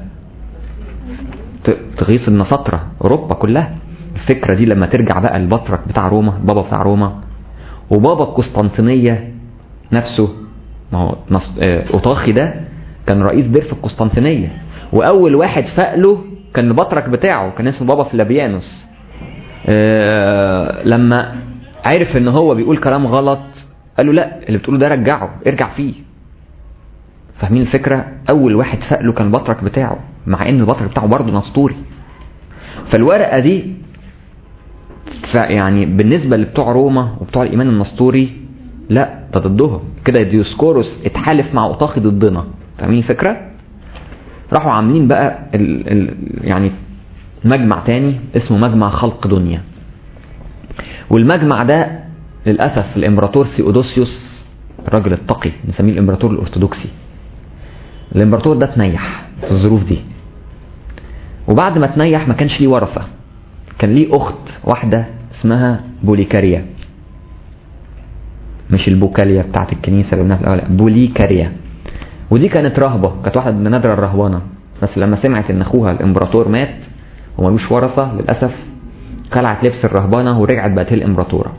A: تغيظ النصارى اوروبا كلها الفكره دي لما ترجع بقى البطرك بتاع روما بابا بتاع روما وبابا القسطنطينيه نفسه ما هو اوطاخي ده كان رئيس دير في القسطنطينيه واول واحد فقله كان البطرك بتاعه كان اسمه بابا فلابيانوس أه لما عرف ان هو بيقول كلام غلط قال له لا اللي بتقوله ده رجعه ارجع فيه فاهمين الفكره اول واحد فقله كان البطرك بتاعه مع ان البطرك بتاعه برضه نسطوري فالورقه دي يعني بالنسبه لبتوع روما وبتوع الايمان النسطوري لا ده ضدهم كده ديوسكوروس اتحالف مع اوطاخي ضدنا فاهمين الفكره راحوا عاملين بقى ال ال يعني مجمع تاني اسمه مجمع خلق دنيا والمجمع ده للاسف الامبراطور سيودوسيوس الراجل التقي نسميه الامبراطور الارثوذكسي الامبراطور ده تنيح في الظروف دي وبعد ما تنيح ما كانش ليه ورثه كان ليه اخت واحده اسمها بوليكاريا مش البوكاليا بتاعت الكنيسه اللي قلناها في الاول بوليكاريا ودي كانت رهبه كانت واحده من نادره الرهبانه بس لما سمعت ان اخوها الامبراطور مات وملوش ورثه للاسف خلعت لبس الرهبانه ورجعت بقت هي الامبراطوره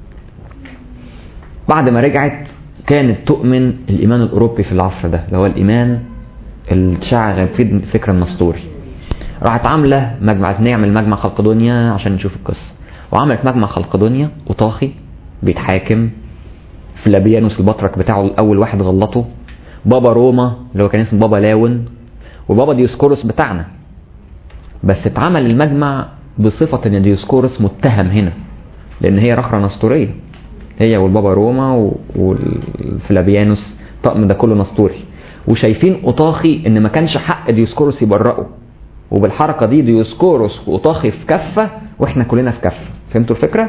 A: بعد ما رجعت كانت تؤمن الايمان الاوروبي في العصر ده اللي هو الايمان الشاع في الفكر النسطوري راحت عامله مجمع نعمل مجمع خلق دنيا عشان نشوف القصه وعملت مجمع خلق دنيا وطاخي بيتحاكم فلابيانوس البطرك بتاعه اول واحد غلطه بابا روما اللي هو كان اسمه بابا لاون وبابا ديوسكورس بتاعنا بس اتعمل المجمع بصفة ان ديوسكورس متهم هنا لان هي رخرة نسطورية هي والبابا روما والفلابيانوس طقم ده كله نسطوري وشايفين اوطاخي ان ما كانش حق ديوسكورس يبرئه وبالحركة دي ديوسكورس واوطاخي في كفة واحنا كلنا في كفة فهمتوا الفكرة؟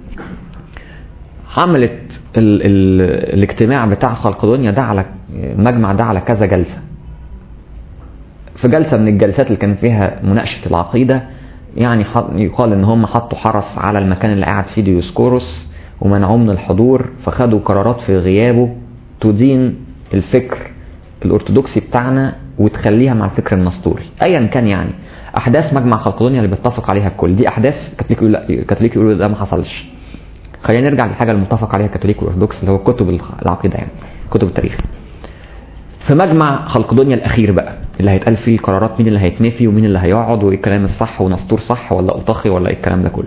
A: عملت ال ال الاجتماع بتاع خلق دنيا ده على المجمع ده على كذا جلسة في جلسة من الجلسات اللي كان فيها مناقشة العقيدة يعني يقال ان هم حطوا حرس على المكان اللي قاعد فيه ديوسكوروس ومنعوه من الحضور فخدوا قرارات في غيابه تدين الفكر الارثوذكسي بتاعنا وتخليها مع الفكر النسطوري ايا كان يعني احداث مجمع خلق دنيا اللي بيتفق عليها الكل دي احداث كاثوليك يقول كاثوليك يقولوا ده ما حصلش خلينا نرجع للحاجه المتفق عليها الكاثوليك والارثوذكس اللي هو كتب العقيده يعني كتب التاريخ في مجمع خلق دنيا الاخير بقى اللي هيتقال فيه قرارات مين اللي هيتنفي ومين اللي هيقعد وايه الكلام الصح ونسطور صح ولا اوطاخي ولا ايه الكلام ده كله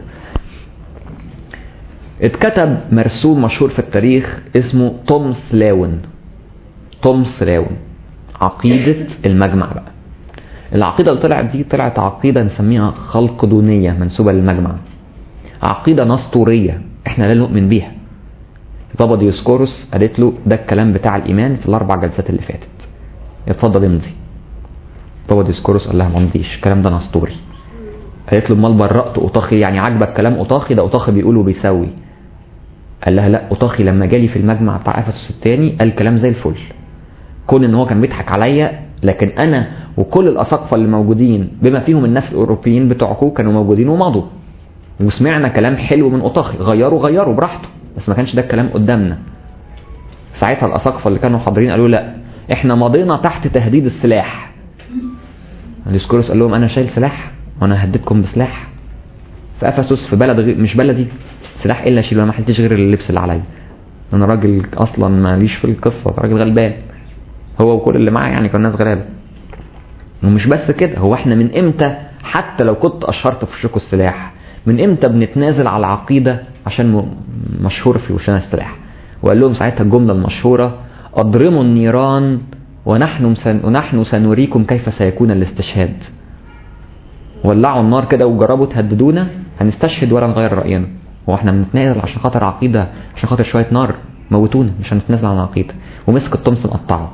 A: اتكتب مرسوم مشهور في التاريخ اسمه تومس لاون تومس لاون عقيدة المجمع بقى العقيدة اللي طلعت دي طلعت عقيدة نسميها خلق دونية منسوبة للمجمع عقيدة نسطورية احنا لا نؤمن بيها بابا ديوسكوروس قالت له ده الكلام بتاع الايمان في الاربع جلسات اللي فاتت اتفضل امضي بابا ديوسكوروس قال لها ما امضيش الكلام ده نسطوري قالت له امال برأت اوطاخي يعني عاجبك كلام اوطاخي ده اوطاخي بيقول وبيسوي قال لها لا اوطاخي لما جالي في المجمع بتاع افسس الثاني قال كلام زي الفل كون ان هو كان بيضحك عليا لكن انا وكل الاساقفه اللي موجودين بما فيهم الناس الاوروبيين بتوعكم كانوا موجودين ومضوا وسمعنا كلام حلو من اوطاخي غيروا غيروا براحته بس ما كانش ده الكلام قدامنا ساعتها الاساقفه اللي كانوا حاضرين قالوا لا احنا مضينا تحت تهديد السلاح ديسكورس قال لهم انا شايل سلاح وانا هددكم بسلاح في افسس في بلد غير مش بلدي سلاح ايه اللي اشيله انا ما حلتش غير اللبس اللي عليا انا راجل اصلا ماليش في القصه راجل غلبان هو وكل اللي معاه يعني كانوا ناس غلابه ومش بس كده هو احنا من امتى حتى لو كنت اشهرت في شكو السلاح من امتى بنتنازل على العقيده عشان مشهور في وشنا السلاح وقال لهم ساعتها الجمله المشهوره اضرموا النيران ونحن سن ونحن سنريكم كيف سيكون الاستشهاد ولعوا النار كده وجربوا تهددونا هنستشهد ولا نغير راينا هو احنا بنتنازل عشان خاطر عقيده عشان خاطر شويه نار موتونا مش هنتنازل عن العقيده ومسك الطمس مقطعه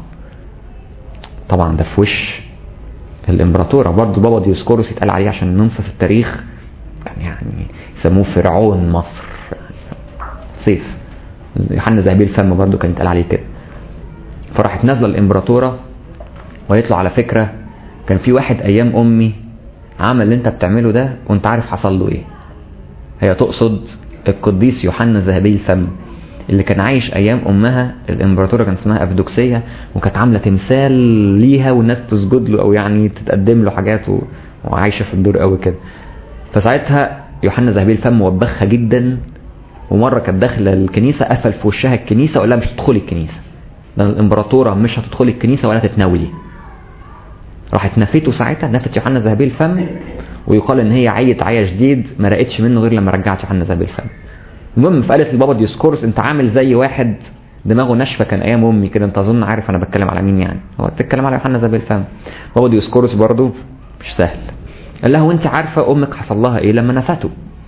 A: طبعا ده في وش الامبراطوره برضه بابا ديوسكوروس يتقال عليه عشان ننصف التاريخ كان يعني يسموه فرعون مصر سيف يوحنا ذهبي الفم برضه كان يتقال عليه كده فراحت نازله الامبراطوره وقالت له على فكره كان في واحد ايام امي عمل اللي انت بتعمله ده وانت عارف حصل له ايه هي تقصد القديس يوحنا ذهبي الفم اللي كان عايش ايام امها الامبراطوره كان اسمها ابدوكسيه وكانت عامله تمثال ليها والناس تسجد له او يعني تتقدم له حاجات و... وعايشه في الدور قوي كده فساعتها يوحنا ذهبي الفم وبخها جدا ومره كانت داخله الكنيسه قفل في وشها الكنيسه وقال لها مش هتدخلي الكنيسه ده الامبراطوره مش هتدخلي الكنيسه ولا تتناولي راحت نفته ساعتها نفت يوحنا ذهبي الفم ويقال ان هي عيت عيا شديد ما رقتش منه غير لما رجعت يوحنا ذهبي الفم المهم فقالت لبابا ديسكورس انت عامل زي واحد دماغه ناشفه كان ايام امي كده انت اظن عارف انا بتكلم على مين يعني هو بتتكلم على يوحنا ذهبي الفم بابا ديسكورس برضه مش سهل قال لها وانت عارفه امك حصل لها ايه لما نفته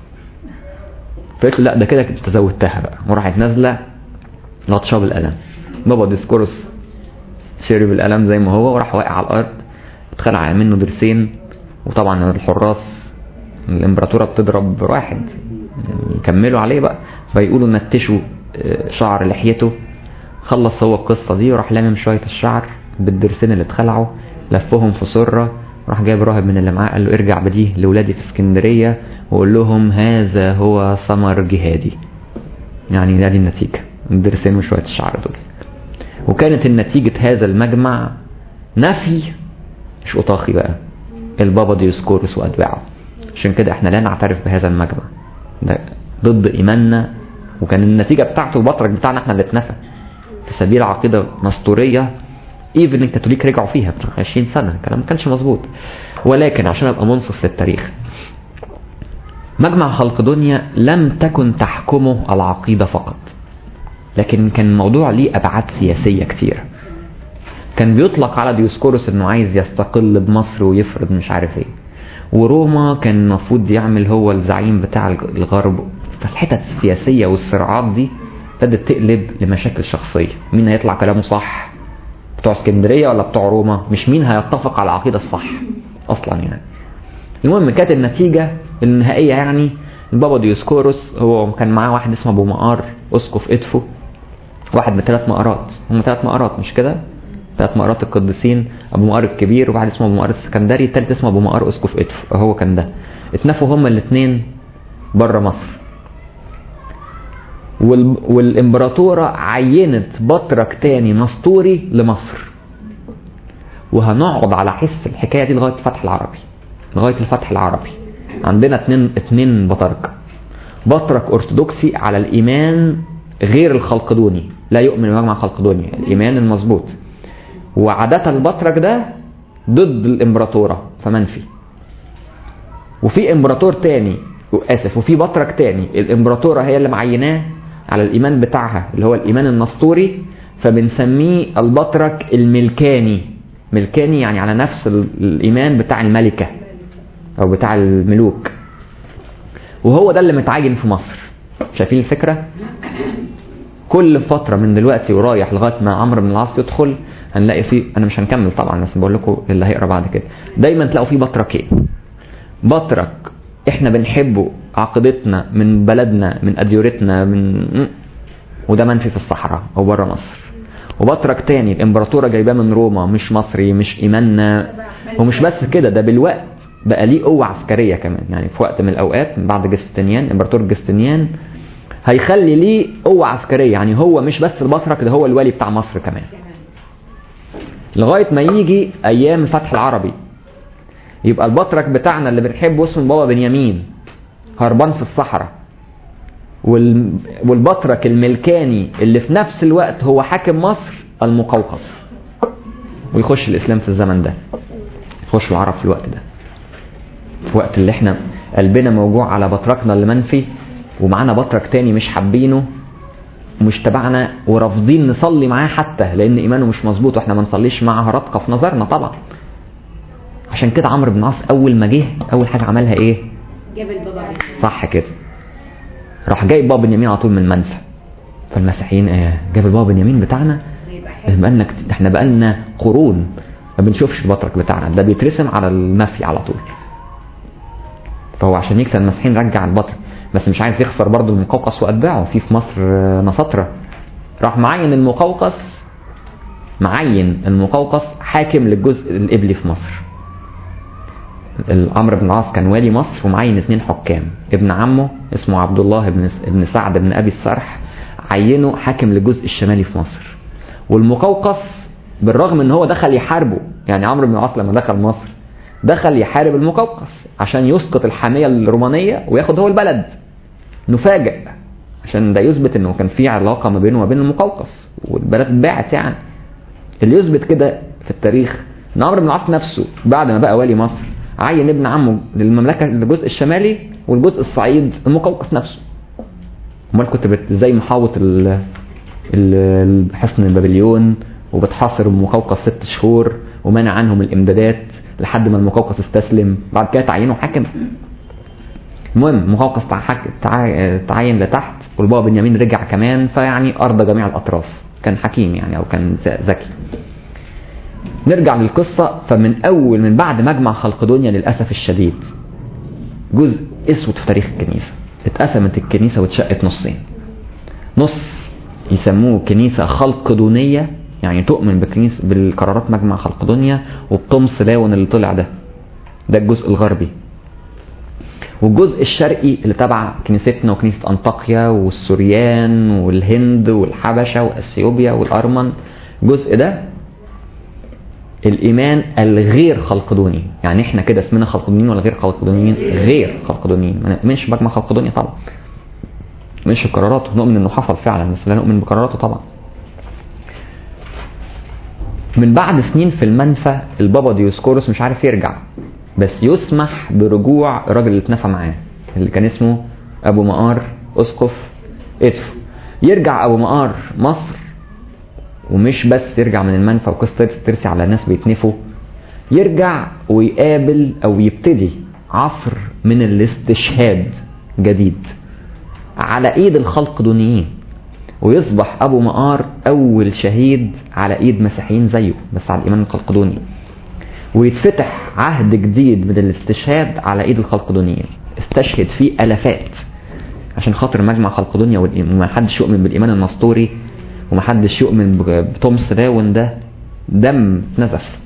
A: فقلت له لا ده كده انت زودتها بقى وراحت نازله لطشه بالقلم بابا ديسكورس شرب القلم زي ما هو وراح واقع على الارض اتخلع منه ضرسين وطبعا الحراس الامبراطوره بتضرب واحد يعني يكملوا عليه بقى فيقولوا نتشوا شعر لحيته خلص هو القصه دي وراح لامم شويه الشعر بالضرسين اللي اتخلعوا لفهم في سره راح جايب راهب من اللي معاه قال له ارجع بديه لاولادي في اسكندريه وقول لهم هذا هو ثمر جهادي يعني ده دي النتيجه الضرسين وشويه الشعر دول وكانت النتيجه هذا المجمع نفي مش أطاخي بقى البابا ديوسكورس وأتباعه عشان كده احنا لا نعترف بهذا المجمع ده ضد إيماننا وكان النتيجة بتاعته البطرك بتاعنا احنا اللي اتنفى في سبيل عقيدة نسطورية ايفن الكاثوليك رجعوا فيها ب 20 سنة الكلام ما كانش مظبوط ولكن عشان ابقى منصف للتاريخ مجمع خلق دنيا لم تكن تحكمه العقيدة فقط لكن كان الموضوع ليه أبعاد سياسية كتير كان بيطلق على ديوسكورس انه عايز يستقل بمصر ويفرض مش عارف ايه وروما كان المفروض يعمل هو الزعيم بتاع الغرب فالحتت السياسية والصراعات دي ابتدت تقلب لمشاكل شخصية مين هيطلع كلامه صح بتوع اسكندرية ولا بتوع روما مش مين هيتفق على العقيدة الصح اصلا يعني المهم كانت النتيجة النهائية يعني البابا ديوسكوروس هو كان معاه واحد اسمه ابو مقار اسقف ادفو واحد من ثلاث مقارات هم ثلاث مقارات مش كده ثلاث مقارات القديسين ابو مقار الكبير وواحد اسمه ابو مقار السكندري الثالث اسمه ابو مقار اسقف ادفو هو كان ده اتنفوا هما الاثنين بره مصر وال... والامبراطورة عينت بطرك تاني نسطوري لمصر وهنقعد على حس الحكاية دي لغاية الفتح العربي لغاية الفتح العربي عندنا اتنين اتنين بطركة بطرك ارثوذكسي على الايمان غير الخلقدوني لا يؤمن بمجمع خلقدوني الايمان المظبوط وعادة البطرك ده ضد الامبراطورة فمنفي وفي امبراطور تاني اسف وفي بطرك تاني الامبراطورة هي اللي معيناه على الايمان بتاعها اللي هو الايمان النسطوري فبنسميه البطرك الملكاني ملكاني يعني على نفس الايمان بتاع الملكة او بتاع الملوك وهو ده اللي متعين في مصر شايفين الفكرة كل فترة من دلوقتي ورايح لغاية ما عمرو بن العاص يدخل هنلاقي فيه انا مش هنكمل طبعا بس بقول لكم اللي هيقرا بعد كده دايما تلاقوا فيه بطركين بطرك احنا بنحبه عقيدتنا من بلدنا من اديورتنا من وده منفي في الصحراء او بره مصر وبطرك تاني الامبراطوره جايباه من روما مش مصري مش ايماننا ومش بس كده ده بالوقت بقى ليه قوه عسكريه كمان يعني في وقت من الاوقات من بعد جستنيان امبراطور جستنيان هيخلي ليه قوه عسكريه يعني هو مش بس البطرك ده هو الوالي بتاع مصر كمان لغايه ما يجي ايام الفتح العربي يبقى البطرك بتاعنا اللي بنحبه اسمه بابا بنيامين هربان في الصحراء وال... والبطرك الملكاني اللي في نفس الوقت هو حاكم مصر المقوقس ويخش الاسلام في الزمن ده يخش العرب في الوقت ده في وقت اللي احنا قلبنا موجوع على بطركنا اللي منفي ومعانا بطرك تاني مش حابينه ومش تبعنا ورافضين نصلي معاه حتى لان ايمانه مش مظبوط واحنا ما نصليش معاه هرطقه في نظرنا طبعا عشان كده عمرو بن العاص اول ما جه اول حاجه عملها ايه
B: جاب البابا
A: صح كده راح جايب بابا بنيامين على طول من المنفى فالمسيحيين ايه جاب البابا بنيامين بتاعنا بقالنا كت... احنا بقالنا قرون ما بنشوفش البطرك بتاعنا ده بيترسم على المفي على طول فهو عشان يكسب المسيحيين رجع البطر بس مش عايز يخسر برضه المقوقس واتباعه في في مصر نصطرة راح معين المقوقس معين المقوقس حاكم للجزء القبلي في مصر عمرو بن العاص كان والي مصر ومعين اثنين حكام ابن عمه اسمه عبد الله بن ابن سعد بن ابي السرح عينه حاكم للجزء الشمالي في مصر والمقوقس بالرغم ان هو دخل يحاربه يعني عمرو بن العاص لما دخل مصر دخل يحارب المقوقس عشان يسقط الحامية الرومانية وياخد هو البلد نفاجئ عشان ده يثبت انه كان في علاقة ما بينه وما بين المقوقس والبلد اتباعت يعني اللي يثبت كده في التاريخ ان عمرو بن العاص نفسه بعد ما بقى والي مصر عين ابن عمه للمملكة للجزء الشمالي والجزء الصعيد المقوقس نفسه امال كنت بت- ازاي محاوط ال- ال- حصن بابليون وبتحاصر المقوقس ست شهور ومنع عنهم الامدادات لحد ما المقوقس استسلم بعد كده تعينه حاكم المهم المقوقس تع- تع- تعين لتحت والبابا بنيامين رجع كمان فيعني ارضى جميع الاطراف كان حكيم يعني او كان ذ- ذكي نرجع للقصة فمن أول من بعد مجمع خلقدونيا للأسف الشديد جزء اسود في تاريخ الكنيسة اتقسمت الكنيسة واتشقت نصين نص يسموه كنيسة خلقدونية يعني تؤمن بكنيسة بالقرارات مجمع خلقدونيا وبطمس لاون اللي طلع ده ده الجزء الغربي والجزء الشرقي اللي تبع كنيستنا وكنيسة أنطاكيا والسوريان والهند والحبشة وأثيوبيا والأرمن الجزء ده الإيمان الغير خلقدوني يعني احنا كده اسمنا خلقدونيين ولا غير خلقدونيين غير خلقدونيين ما نؤمنش بمجمع خلقدونيا طبعا مش بقراراته نؤمن انه حصل فعلا بس لا نؤمن بقراراته طبعا من بعد سنين في المنفى البابا ديوسكورس مش عارف يرجع بس يسمح برجوع الراجل اللي اتنفى معاه اللي كان اسمه ابو مقار اسقف ادفو يرجع ابو مقار مصر ومش بس يرجع من المنفى وقصة ترسي على ناس بيتنفوا يرجع ويقابل او يبتدي عصر من الاستشهاد جديد على ايد الخلقدونيين ويصبح ابو مقار اول شهيد على ايد مسيحيين زيه بس على الايمان الخلقدوني ويتفتح عهد جديد من الاستشهاد على ايد الخلقدونيين استشهد فيه الافات عشان خاطر مجمع خلقدونيا والإيمان- وما حدش يؤمن بالايمان النسطوري وما حدش يؤمن ب- بتومس داون ده دم نزف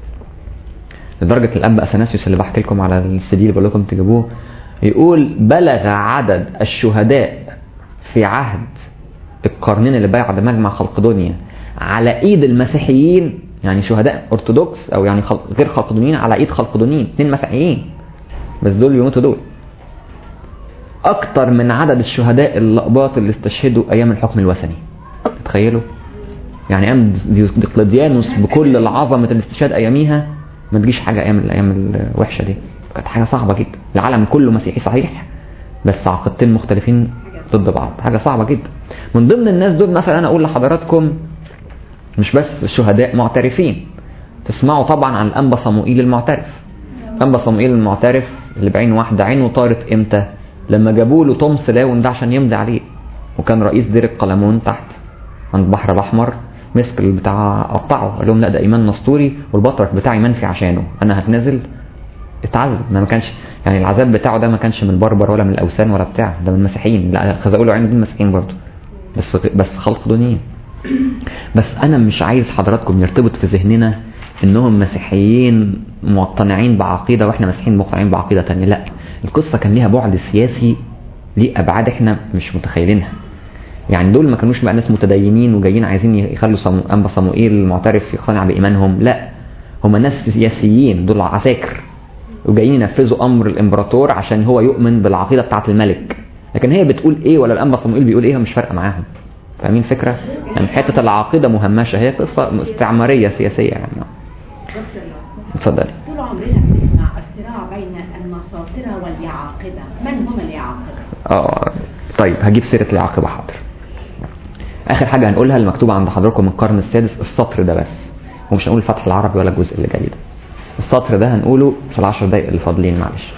A: لدرجة الأب أثناسيوس اللي بحكي لكم على السي اللي بقول لكم تجيبوه يقول بلغ عدد الشهداء في عهد القرنين اللي بعد مجمع خلقدونيا على ايد المسيحيين يعني شهداء ارثوذكس او يعني خلق غير خلقدونيين على ايد خلقدونيين اثنين مسيحيين بس دول يموتوا دول اكتر من عدد الشهداء اللقباط اللي استشهدوا ايام الحكم الوثني تخيلوا يعني ايام ديقلديانوس بكل العظمه الاستشهاد اياميها ما تجيش حاجه ايام الايام الوحشه دي كانت حاجه صعبه جدا العالم كله مسيحي صحيح بس عقيدتين مختلفين ضد بعض حاجه صعبه جدا من ضمن الناس دول مثلا انا اقول لحضراتكم مش بس الشهداء معترفين تسمعوا طبعا عن الانبا صموئيل المعترف انبا صموئيل المعترف اللي بعين واحده عينه طارت امتى لما جابوا له توم سلاون ده عشان يمضي عليه وكان رئيس دير القلمون تحت عند البحر الاحمر مسك البتاع قطعه قال لهم لا ده ايمان نسطوري والبطرك بتاعي منفي عشانه انا هتنازل اتعذب ما ما كانش يعني العذاب بتاعه ده ما كانش من بربر ولا من الاوثان ولا بتاع ده من المسيحيين لا خزقوا له عينه دول مسيحيين برضه بس بس خلق دونيين بس انا مش عايز حضراتكم يرتبط في ذهننا انهم مسيحيين مقتنعين بعقيده واحنا مسيحيين مقتنعين بعقيده تانية لا القصه كان ليها بعد سياسي ليه ابعاد احنا مش متخيلينها يعني دول ما كانوش بقى ناس متدينين وجايين عايزين يخلوا صمو... انبا صموئيل المعترف يقتنع بايمانهم لا هم ناس سياسيين دول عساكر وجايين ينفذوا امر الامبراطور عشان هو يؤمن بالعقيده بتاعه الملك لكن هي بتقول ايه ولا الانبا صموئيل بيقول ايه مش فارقه معاهم فاهمين الفكره يعني حته العقيده مهمشه هي قصه استعماريه سياسيه يعني اتفضلي
B: طول عمرنا بنسمع الصراع بين المساطرة واليعاقبة من هم اليعاقبة؟
A: اه طيب هجيب سيره العاقبه حاضر اخر حاجه هنقولها المكتوبه عند حضراتكم من القرن السادس السطر ده بس ومش هنقول الفتح العربي ولا الجزء اللي جاي ده السطر ده هنقوله في العشر دقايق اللي فاضلين معلش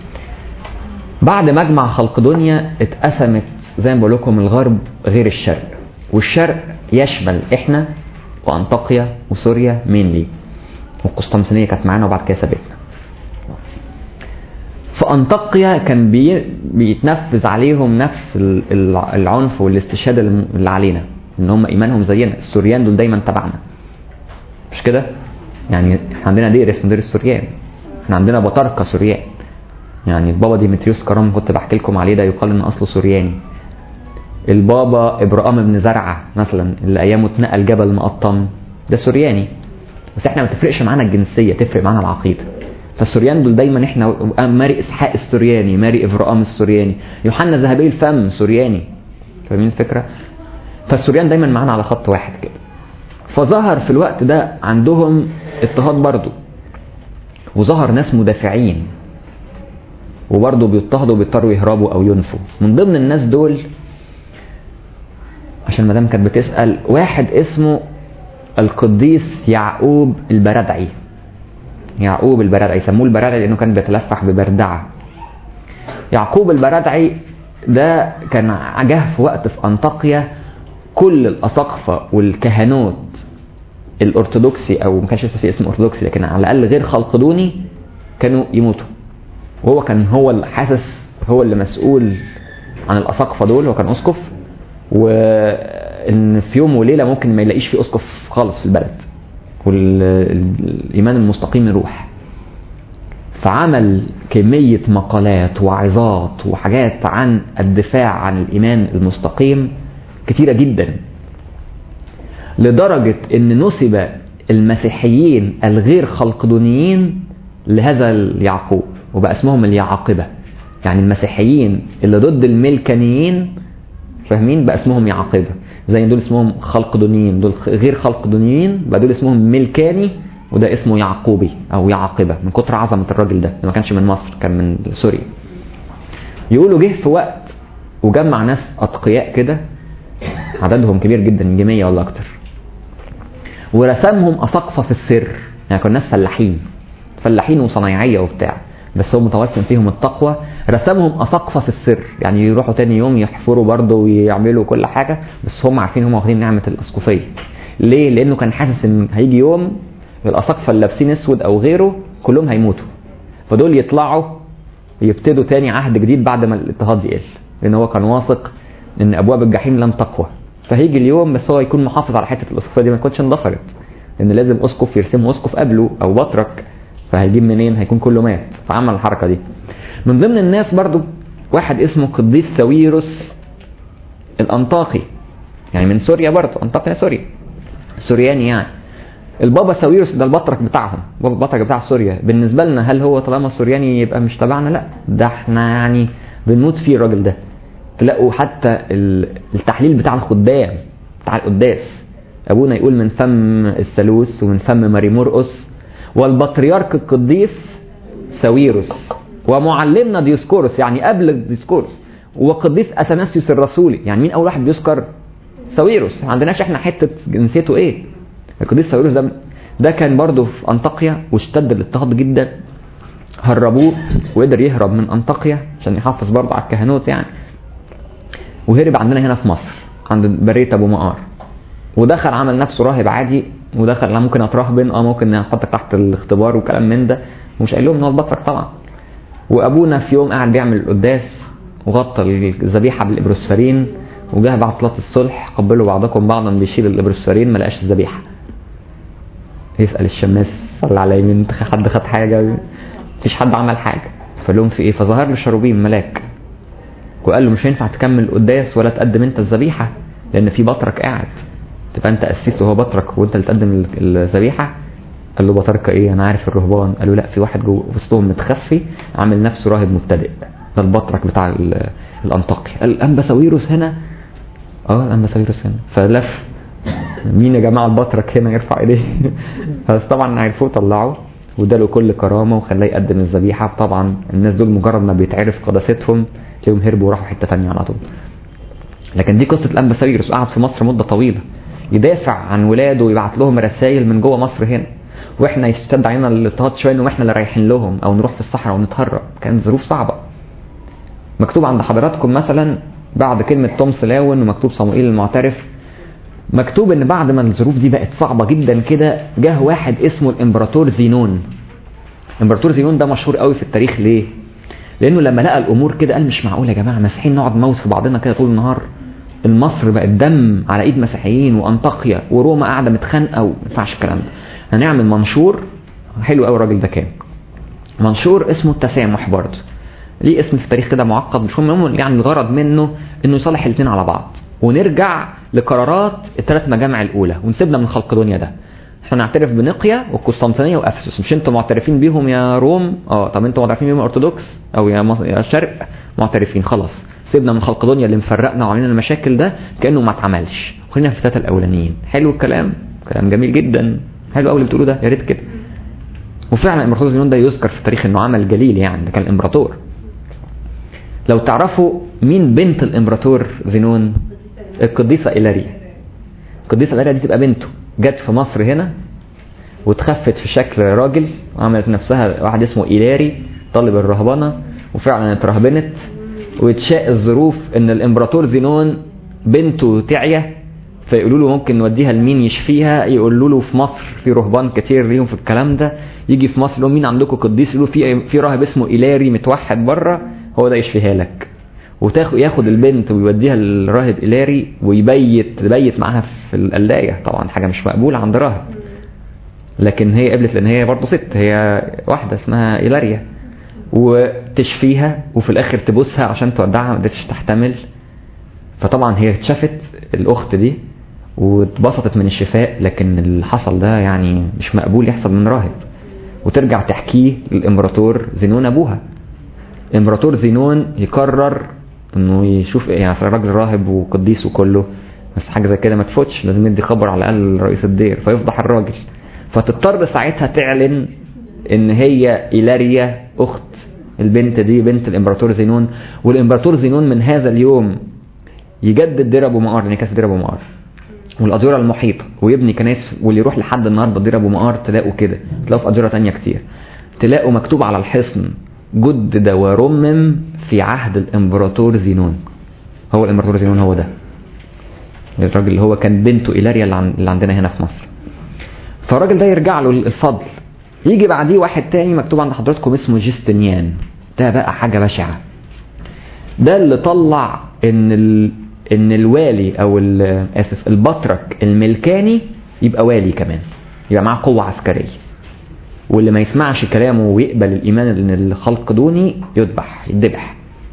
A: بعد مجمع خلقدونيا اتقسمت زي ما بقول لكم الغرب غير الشرق والشرق يشمل احنا وانطاكيا وسوريا مينلي والقسطنطينيه كانت معانا وبعد كده سابتنا في أنطاقيا كان بي بيتنفذ عليهم نفس ال- ال- العنف والاستشهاد اللي اللي علينا ان هم ايمانهم زينا السوريان دول دايما تبعنا مش كده يعني احنا عندنا دير اسمه دير السوريان احنا عندنا بطاركة سوريان يعني البابا ديمتريوس كرم كنت بحكي لكم عليه ده يقال ان اصله سورياني البابا ابراهام بن زرعه مثلا اللي ايامه اتنقل جبل مقطم ده سورياني بس احنا ما تفرقش معانا الجنسيه تفرق معانا العقيده فالسوريان دول دايما احنا ماري اسحاق السورياني ماري ابراهام السورياني يوحنا ذهبي الفم سورياني فاهمين الفكره فالسوريان دايما معانا على خط واحد كده فظهر في الوقت ده عندهم اضطهاد برضه وظهر ناس مدافعين وبرضه بيضطهدوا وبيضطروا يهربوا او ينفوا من ضمن الناس دول عشان مدام كانت بتسال واحد اسمه القديس يعقوب البردعي يعقوب البردعي يسموه البردعي لانه كان بيتلفح ببردعه يعقوب البردعي ده كان جه في وقت في انطاكيا كل الاساقفه والكهنوت الارثوذكسي او ما كانش لسه في اسم ارثوذكسي لكن على الاقل غير خلقدوني كانوا يموتوا وهو كان هو اللي حاسس هو اللي مسؤول عن الاساقفه دول هو كان اسقف وان في يوم وليله ممكن ما يلاقيش في اسقف خالص في البلد والايمان المستقيم يروح فعمل كمية مقالات وعظات وحاجات عن الدفاع عن الإيمان المستقيم كتيرة جدا لدرجة ان نسب المسيحيين الغير خلقدونيين لهذا اليعقوب وبقى اسمهم اليعاقبة يعني المسيحيين اللي ضد الملكانيين فاهمين بقى اسمهم يعاقبة زي دول اسمهم خلقدونيين دول غير خلقدونيين بقى دول اسمهم ملكاني وده اسمه يعقوبي او يعاقبة من كتر عظمة الراجل ده ما كانش من مصر كان من سوريا يقولوا جه في وقت وجمع ناس اتقياء كده عددهم كبير جدا يجي 100 ولا اكتر ورسمهم اساقفه في السر يعني كانوا ناس فلاحين فلاحين وصنايعيه وبتاع بس هو متوسم فيهم التقوى رسمهم اساقفه في السر يعني يروحوا تاني يوم يحفروا برضه ويعملوا كل حاجه بس هم عارفين هم واخدين نعمه الاسقفيه ليه لانه كان حاسس ان هيجي يوم الاساقفه اللي لابسين اسود او غيره كلهم هيموتوا فدول يطلعوا يبتدوا تاني عهد جديد بعد ما الاضطهاد يقل لان هو كان واثق ان ابواب الجحيم لن تقوى فهيجي اليوم بس هو يكون محافظ على حته الاسقفيه دي ما تكونش اندثرت لان لازم اسقف يرسمه اسقف قبله او بطرك فهيجيب منين هيكون كله مات فعمل الحركه دي من ضمن الناس برضو واحد اسمه قديس ساويروس الانطاقي يعني من سوريا برضو انطاقيا سوريا سورياني يعني البابا ساويروس ده البطرك بتاعهم البطرك بتاع سوريا بالنسبه لنا هل هو طالما سورياني يبقى مش تبعنا لا ده احنا يعني بنموت فيه الراجل ده تلاقوا حتى التحليل بتاع الخدام بتاع القداس ابونا يقول من فم الثالوث ومن فم ماري مرقس والبطريرك القديس ساويروس ومعلمنا ديسكورس يعني قبل ديسكورس وقديس اثناسيوس الرسولي يعني مين اول واحد بيذكر ساويروس ما عندناش احنا حته جنسيته ايه القديس ساويروس ده ده كان برضه في انطاكيا واشتد الاضطهاد جدا هربوه وقدر يهرب من انطاكيا عشان يحافظ برضه على الكهنوت يعني وهرب عندنا هنا في مصر عند برية ابو مقار ودخل عمل نفسه راهب عادي ودخل لا ممكن اترهبن اه ممكن احطك تحت الاختبار وكلام من ده ومش قايل لهم ان هو البطرك طبعا وابونا في يوم قاعد بيعمل القداس وغطى الذبيحه بالابروسفرين وجه بعد صلاه الصلح قبلوا بعضكم بعضا بيشيل الابروسفرين ما لقاش الذبيحه يسال الشماس صلى على يمين حد خد حاجه مفيش حد عمل حاجه فقال لهم في ايه فظهر له شروبيم ملاك وقال له مش هينفع تكمل القداس ولا تقدم انت الذبيحه لان في بطرك قاعد تبقى انت قسيس وهو بطرك وانت اللي تقدم الذبيحه قال له بطرك ايه انا عارف الرهبان قال له لا في واحد جوه وسطهم متخفي عامل نفسه راهب مبتدئ ده البطرك بتاع الانطاكي قال انبا ساويروس هنا اه انبا ساويروس هنا فلف مين يا جماعه البطرك هنا يرفع ايديه بس طبعا عرفوه طلعوا واداله كل كرامه وخلاه يقدم الذبيحه طبعا الناس دول مجرد ما بيتعرف قداستهم تلاقيهم هربوا وراحوا حته ثانيه على طول لكن دي قصه الانبا ساويروس قعد في مصر مده طويله يدافع عن ولاده ويبعت لهم رسائل من جوه مصر هنا واحنا يشتد علينا الاضطهاد شويه ان احنا اللي رايحين لهم او نروح في الصحراء ونتهرب كانت ظروف صعبه مكتوب عند حضراتكم مثلا بعد كلمه توم سلاون ومكتوب صموئيل المعترف مكتوب ان بعد ما الظروف دي بقت صعبه جدا كده جه واحد اسمه الامبراطور زينون الامبراطور زينون ده مشهور قوي في التاريخ ليه لانه لما لقى الامور كده قال مش معقول يا جماعه مسيحيين نقعد نموت في بعضنا كده طول النهار مصر بقت دم على ايد مسيحيين وانطاكيا وروما قاعده متخانقه وما ينفعش الكلام ده هنعمل منشور حلو قوي الراجل ده كان منشور اسمه التسامح برضه ليه اسم في التاريخ كده معقد مش مهم يعني الغرض منه انه يصالح الاثنين على بعض ونرجع لقرارات الثلاث مجامع الاولى ونسيبنا من خلق دنيا ده احنا نعترف بنقيا والقسطنطينيه وافسس مش انتوا معترفين بيهم يا روم اه طب انتوا معترفين بيهم ارثوذكس او يا, مصر يا الشرق معترفين خلاص سيبنا من خلق دنيا اللي مفرقنا وعاملين المشاكل ده كانه ما اتعملش خلينا في الثلاثه الاولانيين حلو الكلام كلام جميل جدا حلو قوي اللي بتقوله ده يا ريت كده وفعلا الامبراطور زينون ده يذكر في التاريخ انه عمل جليل يعني ده كان امبراطور لو تعرفوا مين بنت الامبراطور زينون القديسه إيلاريا القديسه إيلاريا دي تبقى بنته جت في مصر هنا وتخفت في شكل راجل وعملت نفسها واحد اسمه إيلاري طالب الرهبنه وفعلا اترهبنت وتشاء الظروف ان الامبراطور زينون بنته تعيا فيقولوا له ممكن نوديها لمين يشفيها يقولوا له في مصر في رهبان كتير ليهم في الكلام ده يجي في مصر يقول مين عندكم قديس يقولوا في في راهب اسمه إيلاري متوحد بره هو ده يشفيها لك وتاخد ياخد البنت ويوديها للراهب إيلاري ويبيت يبيت معاها في القلاية طبعا حاجة مش مقبولة عند راهب لكن هي قبلت لان هي برضه ست هي واحدة اسمها إيلاريا وتشفيها وفي الاخر تبوسها عشان تودعها ما قدرتش تحتمل فطبعا هي اتشافت الاخت دي واتبسطت من الشفاء لكن اللي حصل ده يعني مش مقبول يحصل من راهب وترجع تحكيه للامبراطور زينون ابوها امبراطور زينون يقرر انه يشوف ايه يعني راجل راهب وقديس وكله بس حاجه زي كده ما تفوتش لازم يدي خبر على الاقل رئيس الدير فيفضح الراجل فتضطر ساعتها تعلن ان هي إيلاريا اخت البنت دي بنت الامبراطور زينون والامبراطور زينون من هذا اليوم يجدد دير ابو مقار لان كانت دير ابو مقار والاديره المحيطه ويبني كنائس واللي يروح لحد النهارده دير ابو مقار تلاقوا كده تلاقوا في اديره تانية كتير تلاقوا مكتوب على الحصن جدد ورمم في عهد الامبراطور زينون هو الامبراطور زينون هو ده الراجل اللي هو كان بنته إيلاريا اللي عندنا هنا في مصر فالراجل ده يرجع له الفضل يجي بعديه واحد تاني مكتوب عند حضراتكم اسمه جستنيان ده بقى حاجة بشعة ده اللي طلع ان ال... ان الوالي او ال... اسف البطرك الملكاني يبقى والي كمان يبقى معاه قوة عسكرية واللي ما يسمعش كلامه ويقبل الايمان ان الخلق دوني يذبح يذبح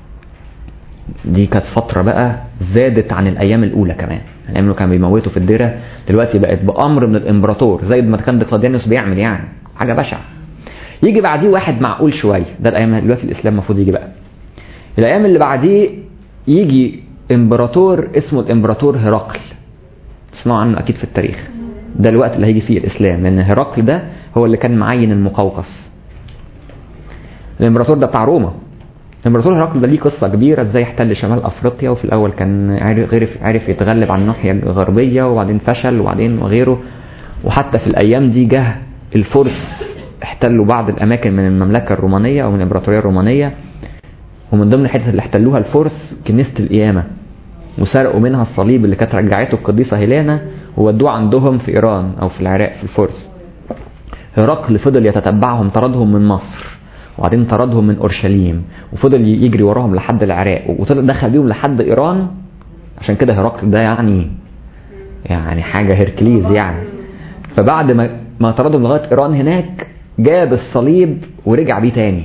A: دي كانت فترة بقى زادت عن الايام الاولى كمان الايام اللي كانوا بيموتوا في الديرة دلوقتي بقت بامر من الامبراطور زي ما كان دقلاديانوس بيعمل يعني حاجة بشعة يجي بعديه واحد معقول شوية ده الايام دلوقتي الاسلام المفروض يجي بقى الايام اللي بعديه يجي امبراطور اسمه الامبراطور هرقل تسمعوا عنه اكيد في التاريخ ده الوقت اللي هيجي فيه الاسلام لان هرقل ده هو اللي كان معين المقوقس الامبراطور ده بتاع روما الامبراطور هرقل ده ليه قصه كبيره ازاي احتل شمال افريقيا وفي الاول كان عرف عرف يتغلب على الناحيه الغربيه وبعدين فشل وبعدين وغيره وحتى في الايام دي جه الفرس احتلوا بعض الاماكن من المملكه الرومانيه او من الامبراطوريه الرومانيه ومن ضمن الحتت اللي احتلوها الفرس كنيسه القيامه وسرقوا منها الصليب اللي كانت رجعته القديسه هيلانا وودوه عندهم في ايران او في العراق في الفرس هرقل فضل يتتبعهم طردهم من مصر وبعدين طردهم من اورشليم وفضل يجري وراهم لحد العراق وطلع دخل بيهم لحد ايران عشان كده هرقل ده يعني يعني حاجه هركليز يعني فبعد ما ما طردهم لغايه ايران هناك جاب الصليب ورجع بيه تاني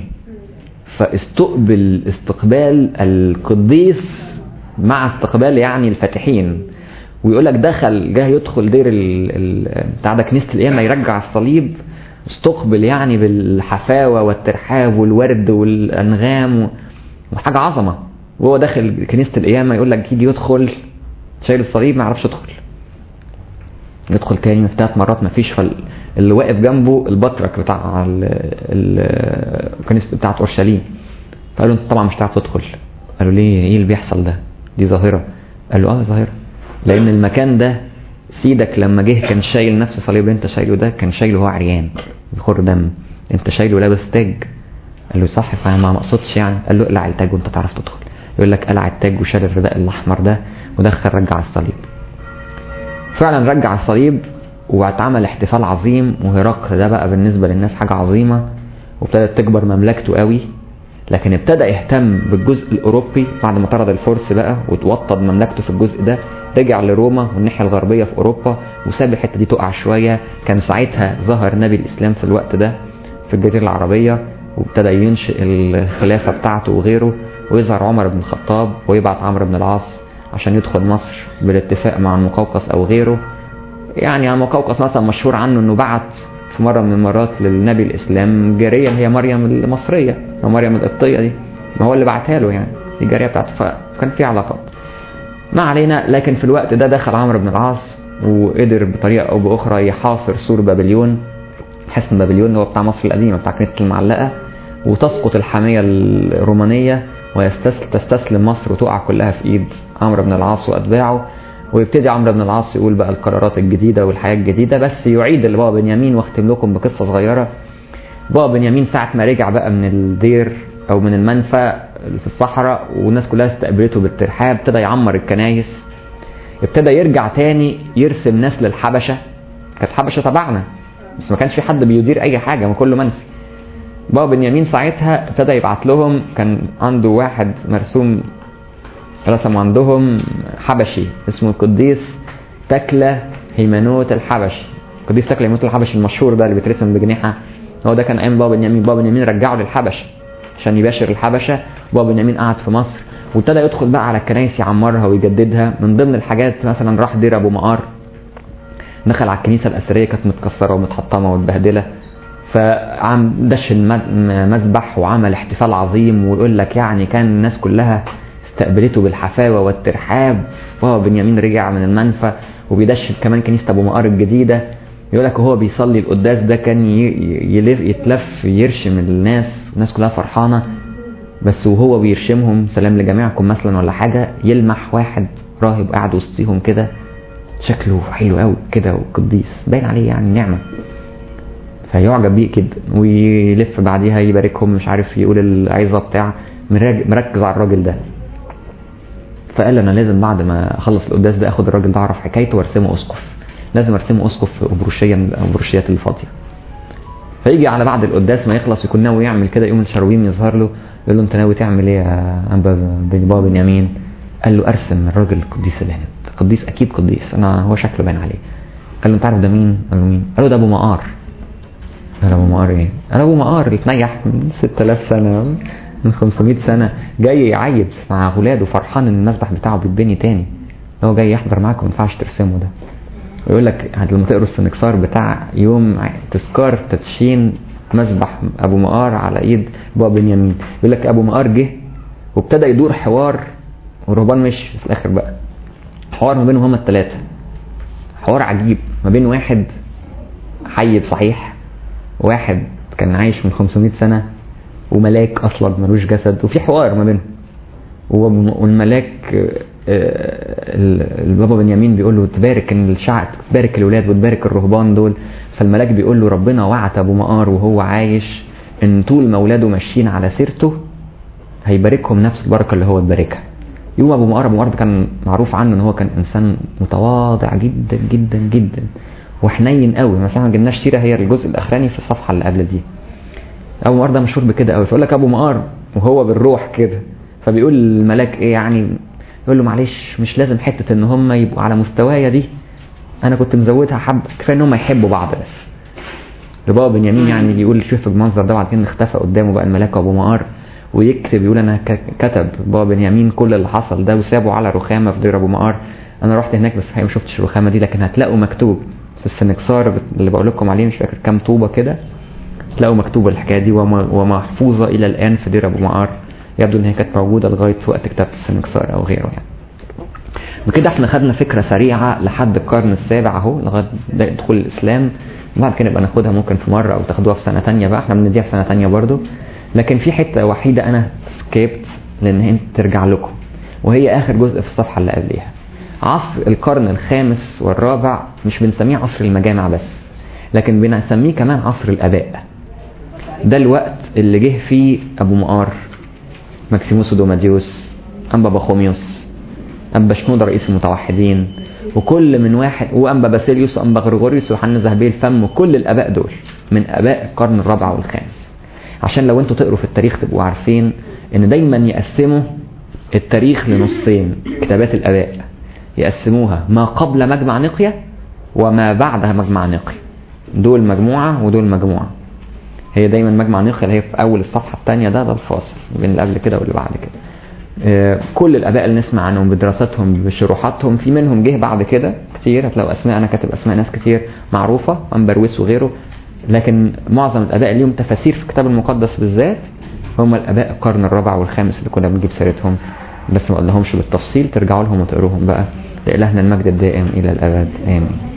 A: فاستقبل استقبال القديس مع استقبال يعني الفاتحين ويقول لك دخل جه يدخل دير ال ال بتاع ده كنيسه القيامه يرجع الصليب استقبل يعني بالحفاوه والترحاب والورد والانغام وحاجه عظمه وهو داخل كنيسه القيامه يقول لك يجي يدخل شايل الصليب ما يعرفش يدخل يدخل تاني ثلاث مرات ما فيش فال اللي واقف جنبه البطرك بتاع الكنيسه بتاعت اورشليم فقالوا انت طبعا مش هتعرف تدخل قالوا ليه ايه اللي بيحصل ده دي ظاهره قالوا اه ظاهره لان المكان ده سيدك لما جه كان شايل نفس الصليب اللي انت شايله ده كان شايله هو عريان بيخر دم انت شايله لابس تاج قال له صح فانا ما مقصودش يعني قال له اقلع التاج وانت تعرف تدخل يقول لك قلع التاج وشال الرداء الاحمر ده ودخل رجع الصليب فعلا رجع الصليب واتعمل احتفال عظيم وهرقل ده بقى بالنسبه للناس حاجه عظيمه وابتدت تكبر مملكته قوي لكن ابتدى يهتم بالجزء الاوروبي بعد ما طرد الفرس بقى وتوطد مملكته في الجزء ده رجع لروما والناحيه الغربيه في اوروبا وساب الحته دي تقع شويه كان ساعتها ظهر نبي الاسلام في الوقت ده في الجزيره العربيه وابتدى ينشئ الخلافه بتاعته وغيره ويظهر عمر بن الخطاب ويبعت عمرو بن العاص عشان يدخل مصر بالاتفاق مع المقوقس او غيره يعني المقوقس مثلا مشهور عنه انه بعت في مرة من المرات للنبي الإسلام جارية هي مريم المصرية أو مريم القبطية دي ما هو اللي بعتها له يعني دي الجارية بتاعته فكان في علاقات ما علينا لكن في الوقت ده دخل عمرو بن العاص وقدر بطريقة أو بأخرى يحاصر سور بابليون حصن بابليون اللي هو بتاع مصر القديمة بتاع كنيسة المعلقة وتسقط الحامية الرومانية وتستسلم مصر وتقع كلها في ايد عمرو بن العاص واتباعه ويبتدي عمرو بن العاص يقول بقى القرارات الجديدة والحياة الجديدة بس يعيد لبابا بنيامين واختم لكم بقصة صغيرة بابا بنيامين ساعة ما رجع بقى من الدير أو من المنفى في الصحراء والناس كلها استقبلته بالترحاب ابتدى يعمر الكنايس ابتدى يرجع تاني يرسم ناس للحبشة كانت حبشة تبعنا بس ما كانش في حد بيدير أي حاجة ما كله منفي بابا بنيامين ساعتها ابتدى يبعت لهم كان عنده واحد مرسوم رسم عندهم حبشي اسمه القديس تكلة هيمنوت الحبشي القديس تكلة هيمنوت الحبشي المشهور ده اللي بيترسم بجنيحة هو ده كان ايام بابا بنيامين بابا بنيامين رجعه للحبشة عشان يباشر الحبشة بابا بنيامين قعد في مصر وابتدى يدخل بقى على الكنائس يعمرها ويجددها من ضمن الحاجات مثلا راح دير ابو مقار دخل على الكنيسة الأثرية كانت متكسرة ومتحطمة ومتبهدلة فعم دش المذبح وعمل احتفال عظيم ويقول لك يعني كان الناس كلها استقبلته بالحفاوة والترحاب وهو بنيامين رجع من المنفى وبيدشن كمان كنيسة أبو مقار الجديدة يقول لك وهو بيصلي القداس ده كان يلف يتلف يرشم الناس الناس كلها فرحانة بس وهو بيرشمهم سلام لجميعكم مثلا ولا حاجة يلمح واحد راهب قاعد وسطيهم كده شكله حلو قوي كده وقديس باين عليه يعني نعمة فيعجب بيه كده ويلف بعديها يباركهم مش عارف يقول العظة بتاع مركز على الراجل ده فقال انا لازم بعد ما اخلص القداس ده اخد الراجل ده اعرف حكايته وارسمه اسقف لازم ارسمه اسقف في ابروشيه من الابروشيات اللي فاضيه فيجي على بعد القداس ما يخلص يكون ناوي يعمل كده يقوم الشرويم يظهر له يقول له انت ناوي تعمل ايه يا ابا بابا بنيامين قال له ارسم الراجل القديس اللي هنا قديس اكيد قديس انا هو شكله باين عليه قال له انت عارف ده مين قال له مين قال له ده ابو مقار قال ابو مقار ايه قال ابو مقار اللي اتنيح من 6000 سنه من 500 سنة جاي يعيد مع ولاده فرحان ان المسبح بتاعه بيتبني تاني هو جاي يحضر معاكم ما ينفعش ترسمه ده ويقول لك لما تقروا السنكسار بتاع يوم تذكار تدشين مسبح ابو مقار على ايد بابا بنيامين يقول لك ابو مقار جه وابتدى يدور حوار والرهبان مش في الاخر بقى حوار ما بينهم هما الثلاثه حوار عجيب ما بين واحد حي صحيح واحد كان عايش من 500 سنه وملاك اصلا ملوش جسد وفي حوار ما بينهم والملاك البابا بنيامين بيقول له تبارك ان الشعب تبارك الولاد وتبارك الرهبان دول فالملاك بيقول له ربنا وعد ابو مقار وهو عايش ان طول ما اولاده ماشيين على سيرته هيباركهم نفس البركه اللي هو اتباركها يوم ابو مقار ابو مقار كان معروف عنه ان هو كان انسان متواضع جدا جدا جدا وحنين قوي مثلا ما جبناش سيره هي الجزء الاخراني في الصفحه اللي قبل دي ابو مقار ده مشهور بكده قوي فيقول لك ابو مقار وهو بالروح كده فبيقول الملاك ايه يعني يقول له معلش مش لازم حته ان هم يبقوا على مستوايا دي انا كنت مزودها حبه كفايه ان هم يحبوا بعض بس لبابا بنيامين يعني بيقول شوف المنظر ده وبعدين اختفى قدامه بقى الملاك ابو مقار ويكتب يقول انا كتب بابا بنيامين كل اللي حصل ده وسابه على رخامه في دير ابو مقار انا رحت هناك بس ما شفتش الرخامه دي لكن هتلاقوا مكتوب في السنكسار اللي بقول لكم عليه مش فاكر كام طوبه كده تلاقوا مكتوبة الحكاية دي ومحفوظة إلى الآن في دير أبو معار يبدو إن هي كانت موجودة لغاية وقت كتابة السنكسار أو غيره يعني بكده احنا خدنا فكرة سريعة لحد القرن السابع اهو لغاية دخول الإسلام بعد كده نبقى ناخدها ممكن في مرة أو تاخدوها في سنة تانية بقى احنا بنديها في سنة تانية برضو لكن في حتة وحيدة أنا سكيبت لأن هي ترجع لكم وهي آخر جزء في الصفحة اللي قبليها عصر القرن الخامس والرابع مش بنسميه عصر المجامع بس لكن بنسميه كمان عصر الآباء ده الوقت اللي جه فيه ابو مقار ماكسيموس ودوماديوس انبا بخوميوس انبا شنودة رئيس المتوحدين وكل من واحد وانبا باسيليوس وانبا غريغوريوس ويوحنا ذهبي الفم وكل الاباء دول من اباء القرن الرابع والخامس عشان لو انتوا تقروا في التاريخ تبقوا عارفين ان دايما يقسموا التاريخ لنصين كتابات الاباء يقسموها ما قبل مجمع نقية وما بعدها مجمع نقية دول مجموعة ودول مجموعة هي دايما مجمع نقية اللي هي في اول الصفحة الثانية ده ده الفاصل بين اللي قبل كده واللي بعد كده آه، كل الاباء اللي نسمع عنهم بدراساتهم بشروحاتهم في منهم جه بعد كده كتير هتلاقوا اسماء انا كاتب اسماء ناس كتير معروفة امبرويس وغيره لكن معظم الاباء ليهم تفاسير في الكتاب المقدس بالذات هم الاباء القرن الرابع والخامس اللي كنا بنجيب سيرتهم بس ما قلناهمش بالتفصيل ترجعوا لهم وتقروهم بقى لإلهنا المجد الدائم إلى الأبد آمين